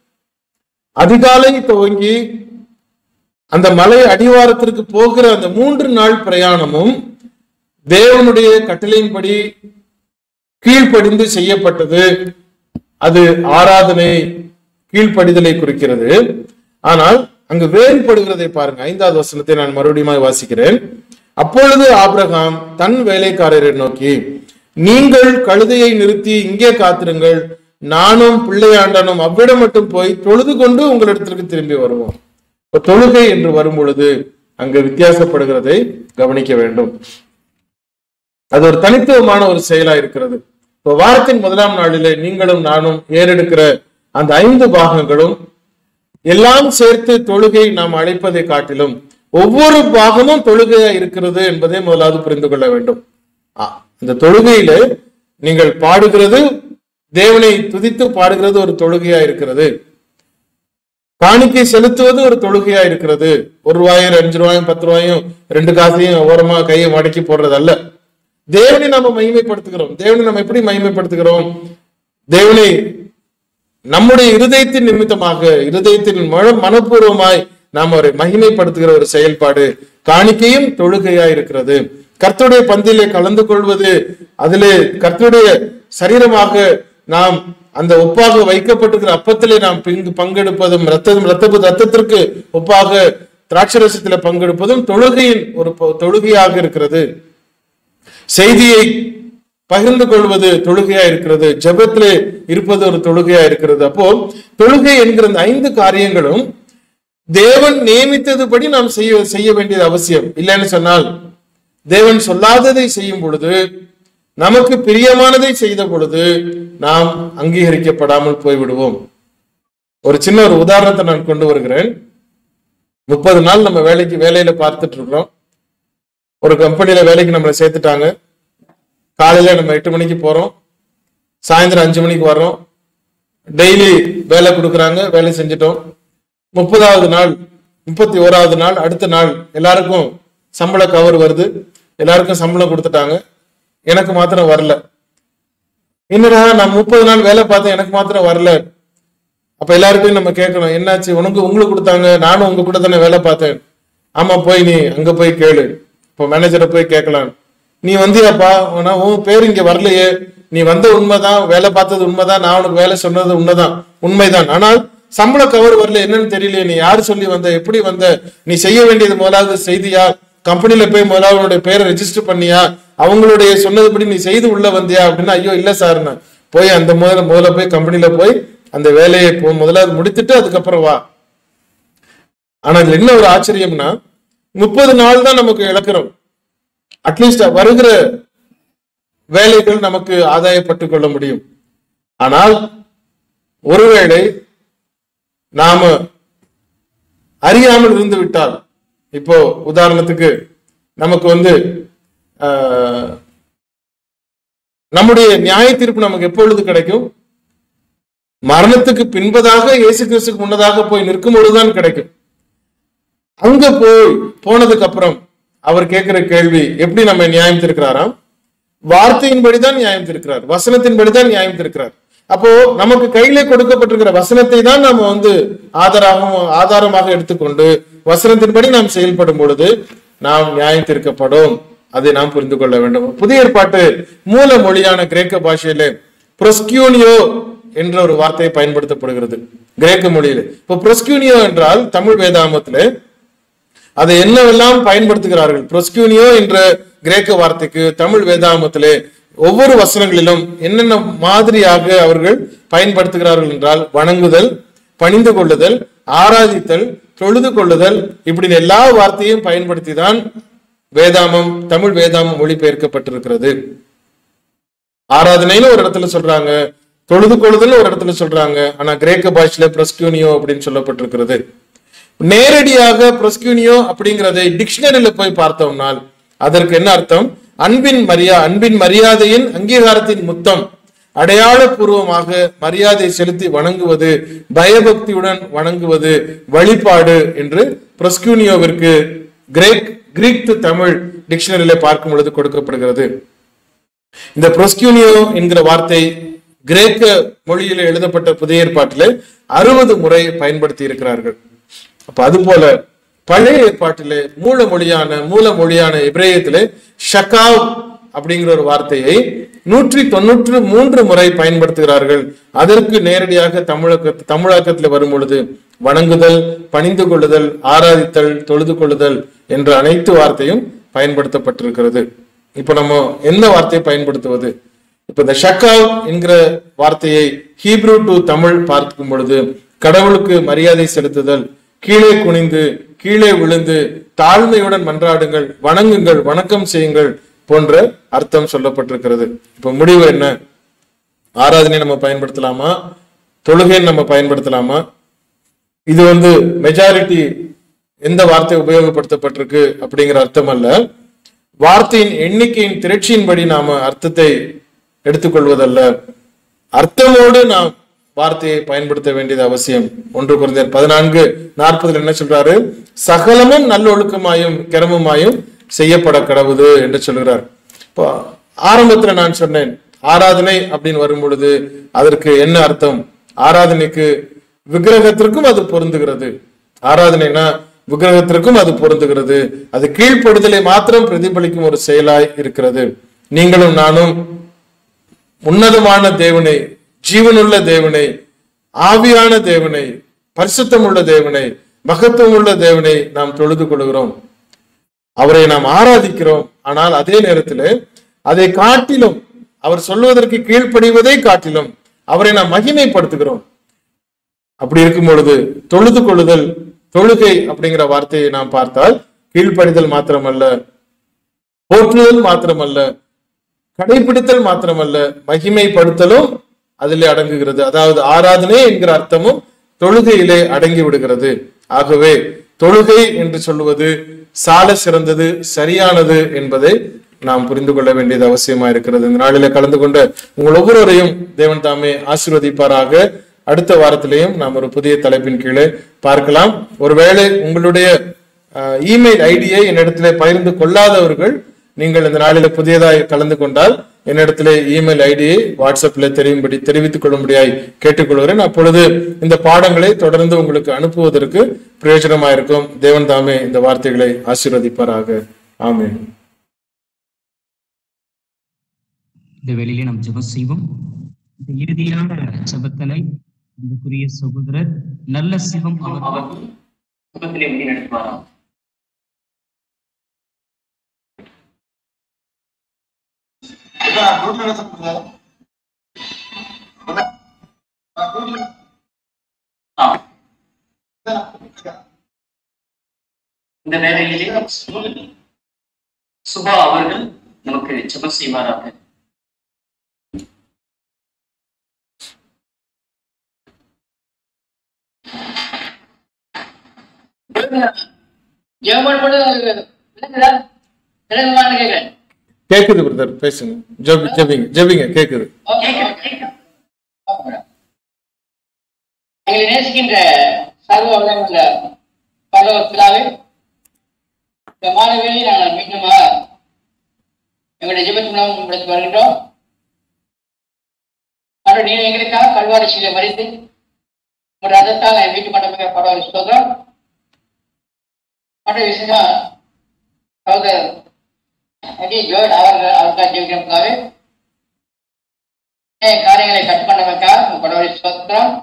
அதிகாலை துவங்கி அந்த மலை அடிவாரத்திற்கு போகிற அந்த மூன்று நாள் பிரயாணமும் தேவனுடைய கட்டளையின்படி கீழ்ப்படிந்து செய்யப்பட்டது அது ஆராதனை கீழ்ப்படிதலை குறிக்கிறது ஆனால் அங்கு வேறுபடுகிறதை பாருங்க ஐந்தாவது வசனத்தை நான் மறுபடியும் வாசிக்கிறேன் அப்பொழுது ஆபிரகாம் தன் வேலைக்காரரை நோக்கி நீங்கள் கழுதையை நிறுத்தி இங்கே காத்திருங்கள் நானும் பிள்ளையாண்டனும் அவ்விடம் மட்டும் போய் தொழுது கொண்டு உங்களிடத்திற்கு திரும்பி வருவோம் இப்ப தொழுகை என்று வரும் பொழுது அங்கு வித்தியாசப்படுகிறதை கவனிக்க வேண்டும் அது ஒரு தனித்துவமான ஒரு செயலா இருக்கிறது இப்போ வாரத்தின் முதலாம் நாளிலே நீங்களும் நானும் ஏறெடுக்கிற அந்த ஐந்து பாகங்களும் எல்லாம் சேர்த்து தொழுகை நாம் அழைப்பதை காட்டிலும் ஒவ்வொரு பாகமும் தொழுகையா இருக்கிறது என்பதை முதலாவது புரிந்து கொள்ள வேண்டும் ஆ, இந்த தொழுகையில நீங்கள் பாடுகிறது தேவனை துதித்து பாடுகிறது ஒரு தொழுகையா இருக்கிறது காணிக்கை செலுத்துவது ஒரு தொழுகையா இருக்கிறது ஒரு ரூபாயும் அஞ்சு ரூபாயும் பத்து ரூபாயும் ரெண்டு காசையும் ஓரமா கையை மடக்கி போடுறது அல்ல தேவனை நாம மகிமைப்படுத்துகிறோம் தேவனை நம்ம எப்படி மகிமைப்படுத்துகிறோம் தேவனை நம்முடைய இருதயத்தின் நிமித்தமாக இருதயத்தின் மன மனப்பூர்வமாய் நாம் அவரை மகிமைப்படுத்துகிற ஒரு செயல்பாடு காணிக்கையும் தொழுகையா இருக்கிறது கர்த்தருடைய பந்திலே கலந்து கொள்வது அதிலே கர்த்தருடைய சரீரமாக நாம் அந்த ஒப்பாக வைக்கப்பட்டிருக்கிற அப்பத்திலே நாம் பிங்கு பங்கெடுப்பதும் ரத்தம் ரத்த ரத்தத்திற்கு ஒப்பாக திராட்சரசத்திலே பங்கெடுப்பதும் தொழுகையின் ஒரு ப- தொழுகையாக இருக்கிறது செய்தியை பகிர்ந்து கொள்வது தொழுகையா இருக்கிறது ஜெபத்திலே இருப்பது ஒரு தொழுகையா இருக்கிறது அப்போ தொழுகை என்கிற அந்த ஐந்து காரியங்களும் தேவன் நியமித்ததுபடி நாம் செய்ய செய்ய வேண்டியது அவசியம் இல்லைன்னு சொன்னால் தேவன் சொல்லாததை செய்யும் பொழுது நமக்கு பிரியமானதை செய்த பொழுது நாம் அங்கீகரிக்கப்படாமல் போய்விடுவோம் ஒரு சின்ன ஒரு உதாரணத்தை நான் கொண்டு வருகிறேன் முப்பது நாள் நம்ம வேலைக்கு வேலையில பார்த்துட்டு இருக்கிறோம் ஒரு கம்பெனில வேலைக்கு நம்மளை சேர்த்துட்டாங்க காலையில நம்ம எட்டு மணிக்கு போறோம் சாயந்தரம் அஞ்சு மணிக்கு வர்றோம் டெய்லி வேலை கொடுக்குறாங்க வேலை செஞ்சுட்டோம் முப்பதாவது நாள் முப்பத்தி ஓராவது நாள் அடுத்த நாள் எல்லாருக்கும் சம்பள கவர் வருது எல்லாருக்கும் சம்பளம் கொடுத்துட்டாங்க எனக்கு மாத்திரம் வரல என்னடா நான் முப்பது நாள் வேலை பார்த்தேன் எனக்கு மாத்திரம் வரல அப்ப எல்லாருக்கும் நம்ம கேட்கணும் என்னாச்சு உனக்கு உங்களுக்கு கொடுத்தாங்க நானும் உங்க கூட தானே வேலை பார்த்தேன் ஆமா போய் நீ அங்க போய் கேளு இப்போ மேனேஜரை போய் கேட்கலாம் நீ வந்தியாப்பா ஆனா உன் பேர் இங்க வரலையே நீ வந்த உண்மைதான் வேலை பார்த்தது உண்மைதான் நான் உனக்கு வேலை சொன்னது உண்மைதான் உண்மைதான் ஆனால் சம்பள கவர் வரல என்னன்னு தெரியலையே நீ யாரு சொல்லி வந்த எப்படி வந்த நீ செய்ய வேண்டியது முதலாவது செய்தியா கம்பெனில போய் முதல்ல அவனுடைய பேரை ரெஜிஸ்டர் பண்ணியா அவங்களுடைய சொன்னதுபடி நீ செய்து உள்ள வந்தியா அப்படின்னா ஐயோ இல்ல சார் போய் அந்த முதல்ல முதல்ல போய் கம்பெனில போய் அந்த வேலையை போ முதல்ல அது முடித்துட்டு அதுக்கப்புறம் வா ஆனா இதுல என்ன ஒரு ஆச்சரியம்னா முப்பது நாள் தான் நமக்கு இழக்கிறோம் அட்லீஸ்ட் வருகிற வேலைகள் நமக்கு ஆதாயப்பட்டுக் கொள்ள முடியும் ஆனால் ஒருவேளை நாம அறியாமல் இருந்து விட்டால் இப்போ உதாரணத்துக்கு நமக்கு வந்து ஆஹ், நம்முடைய நியாய தீர்ப்பு நமக்கு எப்பொழுது கிடைக்கும் மரணத்துக்கு பின்பதாக இயேசு கிறிஸ்துக்கு முன்னதாக போய் நிற்கும் பொழுதுதான் கிடைக்கும் அங்க போய் போனதுக்கு அப்புறம் அவர் கேட்கிற கேள்வி எப்படி நம்ம நியாயம் திருக்கிறாராம் வார்த்தையின்படிதான் நியாயம் திருக்கிறார் வசனத்தின்படிதான் நியாயம் திருக்கிறார் அப்போ நமக்கு கையிலே கொடுக்கப்பட்டிருக்கிற வசனத்தை தான் நாம வந்து ஆதாரமாக ஆதாரமாக எடுத்துக்கொண்டு வசனத்தின்படி நாம் செயல்படும் பொழுது நாம் நியாயம் தீர்க்கப்படும் அதை நாம் புரிந்து கொள்ள வேண்டும் புதிய ஏற்பாட்டு மூல மொழியான கிரேக்க பாஷையிலே ப்ரொஸ்கியூனியோ என்ற ஒரு வார்த்தை பயன்படுத்தப்படுகிறது கிரேக்க மொழியில இப்போ ப்ரொஸ்கியூனியோ என்றால் தமிழ் வேதாமத்திலே அதை என்னவெல்லாம் பயன்படுத்துகிறார்கள் ப்ரொஸ்கியூனியோ என்ற கிரேக்க வார்த்தைக்கு தமிழ் வேதாமத்திலே ஒவ்வொரு வசனங்களிலும் என்னென்ன மாதிரியாக அவர்கள் பயன்படுத்துகிறார்கள் என்றால் வணங்குதல் பணிந்து கொள்ளுதல் ஆராதித்தல் தொழுது கொள்ளுதல் இப்படி எல்லா வார்த்தையும் பயன்படுத்தி தான் வேதாமம் தமிழ் வேதாமம் மொழிபெயர்க்கப்பட்டிருக்கிறது ஆராதனைன்னு ஒரு இடத்துல சொல்றாங்க தொழுது கொள்ளுதல் ஒரு இடத்துல சொல்றாங்க ஆனா கிரேக்க பாஷையில பிரஸ்கியூனியோ அப்படின்னு சொல்லப்பட்டிருக்கிறது நேரடியாக பிரஸ்கியூனியோ அப்படிங்கறதை டிக்ஷனரியில போய் பார்த்தோம்னால் அதற்கு என்ன அர்த்தம் அன்பின் மரியா அன்பின் மரியாதையின் அங்கீகாரத்தின் முத்தம் அடையாளபூர்வமாக மரியாதை செலுத்தி வணங்குவது பயபக்தியுடன் வணங்குவது வழிபாடு என்று பிரஸ்கியூனியோவிற்கு கிரேக் கிரீக் டு தமிழ் டிக்ஷனரியில பார்க்கும் பொழுது கொடுக்கப்படுகிறது இந்த ப்ரொஸ்கியூனியோ என்கிற வார்த்தை கிரேக்க மொழியில எழுதப்பட்ட புதிய ஏற்பாட்டிலே அறுபது முறை பயன்படுத்தி இருக்கிறார்கள் அப்ப அது போல பழைய ஏற்பாட்டிலே மூல மொழியான மூல மொழியான இப்ரேயத்திலே ஷகாவ் அப்படிங்கிற ஒரு வார்த்தையை நூற்றி தொண்ணூற்று மூன்று முறை பயன்படுத்துகிறார்கள் அதற்கு நேரடியாக தமிழக தமிழாக்கத்தில் வரும் பொழுது வணங்குதல் பணிந்து கொள்ளுதல் ஆராதித்தல் தொழுது கொள்ளுதல் என்ற அனைத்து வார்த்தையும் பயன்படுத்தப்பட்டிருக்கிறது இப்ப நம்ம எந்த வார்த்தையை பயன்படுத்துவது இப்ப இந்த ஷக்காவ் என்கிற வார்த்தையை ஹீப்ரூ டு தமிழ் பார்க்கும் பொழுது கடவுளுக்கு மரியாதை செலுத்துதல் கீழே குனிந்து கீழே விழுந்து தாழ்மையுடன் மன்றாடுங்கள் வணங்குங்கள் வணக்கம் செய்யுங்கள் போன்ற அர்த்தம் சொல்லப்பட்டிருக்கிறது இப்ப முடிவு என்ன ஆராதனை நம்ம பயன்படுத்தலாமா தொழுகை நம்ம பயன்படுத்தலாமா இது வந்து மெஜாரிட்டி எந்த வார்த்தை உபயோகப்படுத்தப்பட்டிருக்கு அப்படிங்கிற அர்த்தம் அல்ல வார்த்தையின் எண்ணிக்கையின் திரட்சியின்படி நாம அர்த்தத்தை எடுத்துக்கொள்வதல்ல அர்த்தமோடு நாம் வார்த்தையை பயன்படுத்த வேண்டியது அவசியம் ஒன்று குறைந்த பதினான்கு நாற்பதுல என்ன சொல்றாரு சகலமும் நல்லொழுக்கமாயும் கிரமமாயும் செய்யப்பட கடவுது என்று சொல்கிறார் இப்போ ஆரம்பத்துல நான் சொன்னேன் ஆராதனை அப்படின்னு வரும் பொழுது அதற்கு என்ன அர்த்தம் ஆராதனைக்கு விக்கிரகத்திற்கும் அது பொருந்துகிறது ஆராதனைனா விக்கிரகத்திற்கும் அது பொருந்துகிறது அது கீழ்ப்படுதலை மாத்திரம் பிரதிபலிக்கும் ஒரு செயலாய் இருக்கிறது நீங்களும் நானும் உன்னதமான தேவனை ஜீவனுள்ள தேவனை ஆவியான தேவனை பரிசுத்தமுள்ள தேவனை மகத்துவமுள்ள தேவனை நாம் தொழுது கொள்கிறோம் அவரை நாம் ஆராதிக்கிறோம் ஆனால் அதே நேரத்தில் அதை காட்டிலும் அவர் சொல்வதற்கு கீழ்ப்படிவதை காட்டிலும் அவரை நாம் மகிமைப்படுத்துகிறோம் அப்படி இருக்கும் பொழுது தொழுது கொள்ளுதல் தொழுகை அப்படிங்கிற வார்த்தையை நாம் பார்த்தால் கீழ்ப்படிதல் மாத்திரமல்ல போற்றுதல் மாத்திரமல்ல கடைபிடித்தல் மாத்திரமல்ல மகிமைப்படுத்தலும் அதிலே அடங்குகிறது அதாவது ஆராதனை என்கிற அர்த்தமும் தொழுகையிலே அடங்கி விடுகிறது ஆகவே தொழுகை என்று சொல்லுவது சால சிறந்தது சரியானது என்பதை நாம் புரிந்து கொள்ள வேண்டியது அவசியமா இருக்கிறது இந்த நாளில கலந்து கொண்ட உங்கள் ஒவ்வொருவரையும் தேவன் தாமே ஆசீர்வதிப்பாராக அடுத்த வாரத்திலேயும் நாம் ஒரு புதிய தலைப்பின் கீழே பார்க்கலாம் ஒருவேளை உங்களுடைய அஹ், இமெயில் ஐடியை என்னிடத்திலே பகிர்ந்து கொள்ளாதவர்கள் நீங்கள் இந்த நாளில புதியதாய் கலந்து கொண்டால் என்னிடத்திலே இமெயில் ஐடியை வாட்ஸ்அப்ல தெரியும்படி தெரிவித்துக் கொள்ளும்படியாய் கேட்டுக்கொள்கிறேன் அப்பொழுது இந்த பாடங்களை தொடர்ந்து உங்களுக்கு அனுப்புவதற்கு பிரயோஜனமாயிருக்கும் தேவன் தாமே இந்த வார்த்தைகளை ஆசீர்வதிப்பாராக ஆமென் இந்த வேளையிலே நாம் ஜெபம் செய்வோம் இந்த இறுதியான ஜெபத்தனை அன்புக்குரிய சகோதரர் நல்ல சிவம் அவர் ஜெபத்திலே வழி நடத்துவாராம் ஆ. இந்த வேலையிலே சுபா அவர்கள் நமக்கு ஜெபம் செய்வாராக ஜெர்மன் கூட விளங்குதா விளங்குமான்னு கேட்கிறேன் கேக்குது பிரதர் பேசுங்க ஜெபி ஜெபிங்க ஜெபிங்க கேக்குது ஓகே எங்களை நேசிக்கின்ற சர்வ வல்லமுள்ள பரலோக பிதாவே இந்த மாணவர்களை நாங்கள் மீண்டுமாக எங்களுடைய ஜெபத்தின் மூலம் உங்களுக்கு வருகின்றோம் ஆனால் நீர் எங்களுக்காக கல்வாரி சீலை மறித்து உங்களுடைய ரத்தத்தால் என் வீட்டு மண்டபமே பரவாயில்லை ஸ்தோத்திரம் மற்ற விஷயமா சகோதரர் அடி ஜோட் அவர்கள் அவருக்காக ஜெயிக்கிறதுக்காகவே அநேக காரியங்களை கட் பண்ணவதற்காக கடவுளை ஸ்தோத்திரம்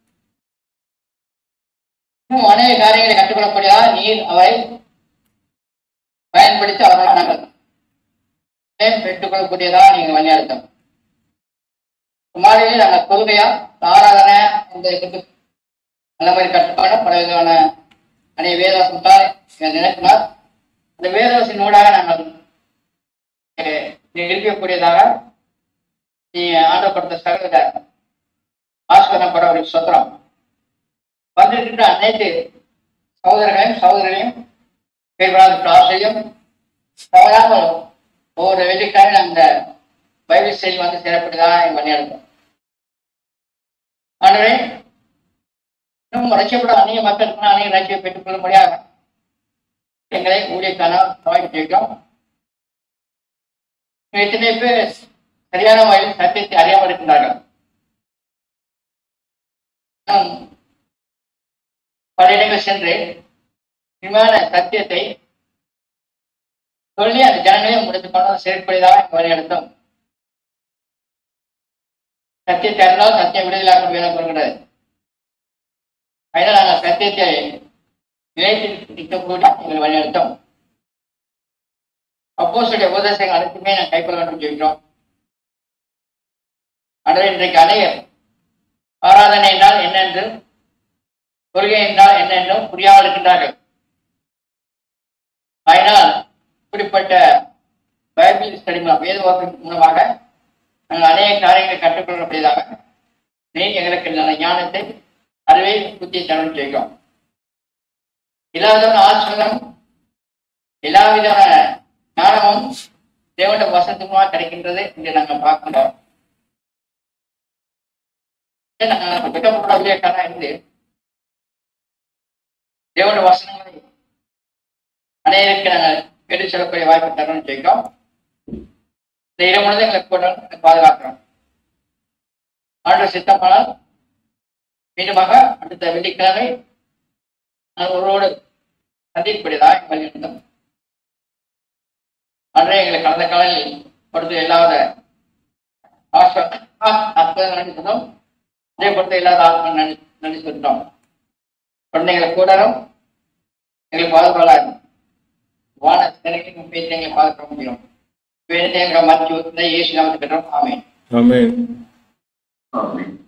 இன்னும் அநேக காரியங்களை கட்டுக்கொள்ளக்கூடியதாக நீர் அவரை பயன்படுத்தி அவர்களை நாங்கள் பெற்றுக்கொள்ளக்கூடியதாக நீங்கள் வழிநடத்தும் மாலையில் நாங்கள் கொள்கையா ஆராதனை இந்த இதுக்கு நல்ல மாதிரி கட்டுப்பாடு பல விதமான அநேக வேதாசத்தால் நினைப்பினார் இந்த வேதாசின் ஊடாக நாங்கள் அஹ், நிரூபிக்கக்கூடியதாக நீ ஆண்டப்படுத்த சகல ஆஸ்வதப்பட ஒரு சொத்திரம் வந்திருக்கின்ற அனைத்து சகோதரர்களையும் சகோதரர்களையும் கைவிடாத ஆசையும் தவறாக ஒவ்வொரு வெள்ளிக்கிழமை அந்த பைபிள் செய்தி வந்து சேரப்பட்டதாக எங்கள் வழிநடத்தும் ஆண்டவரே இன்னும் ரட்சியப்பட அநேக மக்களுக்கு அநேக ரட்சியை பெற்றுக்கொள்ள முடியாது எங்களை ஊழியக்கான வாய்ப்பு கேட்கிறோம் எத்தனை பேர் சரியான வகையில் சத்தியத்தை அறியாமல் இருக்கின்றார்கள் நாம் பல இடங்கள் சென்று விமான சத்தியத்தை சொல்லி அந்த ஜனங்களையும் முடித்து கொண்டு செயற்படுவதாக எங்கள் வழிநடத்தும் சத்தியத்தை அறிந்தால் சத்தியம் விடுதலாக்க வேணும் கூறுகிறது அதனால் நாங்கள் சத்தியத்தை நிலைத்து நிற்கக்கூடிய எங்கள் வழிநடத்தும் அப்போ சொல்லிய உபதேசங்கள் அனைத்துமே நான் கைப்பற்ற வேண்டும் சொல்கிறோம் ஆனால் இன்றைக்கு அநேகர் ஆராதனை என்றால் என்னென்று கொள்கை என்றால் என்னென்றும் புரியாமல் இருக்கின்றார்கள் அதனால் இப்படிப்பட்ட பைபிள் ஸ்டடி மூலம் வேத வாக்கு மூலமாக நாங்கள் அநேக காரியங்களை கற்றுக்கொள்ளக்கூடியதாக நீ எங்களுக்கு நல்ல ஞானத்தை அறிவை புத்தியை தரம் செய்கிறோம் இல்லாதவன் ஆசிரியம் எல்லா விதமான ஞானமும் தேவண்ட வசந்தமா கிடைக்கின்றது என்று நாங்கள் பார்க்கின்றோம் நாங்கள் வெட்டப்படவில்லையா இருந்து தேவண்ட வசனங்களை அநேகருக்கு நாங்கள் எடுத்து செல்லக்கூடிய வாய்ப்பு தரணும் செய்கிறோம் இந்த இடமுழுது எங்களை கூட பாதுகாக்கிறோம் ஆண்டு சித்தமானால் மீண்டுமாக அடுத்த வெள்ளிக்கிழமை நான் ஒருவரோடு சந்திக்கக்கூடியதாக வலியுறுத்தும் அன்றே எங்களை கடந்த காலையில் கொடுத்து இல்லாத அற்புதம் நினைத்ததும் அதே கொடுத்து இல்லாத ஆத்மா நினை நினைச்சிருந்தோம் குழந்தைகளை கூடரும் எங்களை பாதுகாலாது வான திரைக்கு பேசி எங்களை பாதுகாக்க முடியும் வேண்டிய எங்களை மத்திய இயேசு நாமத்தை பெற்றோம் ஆமென் ஆமென் ஆமென்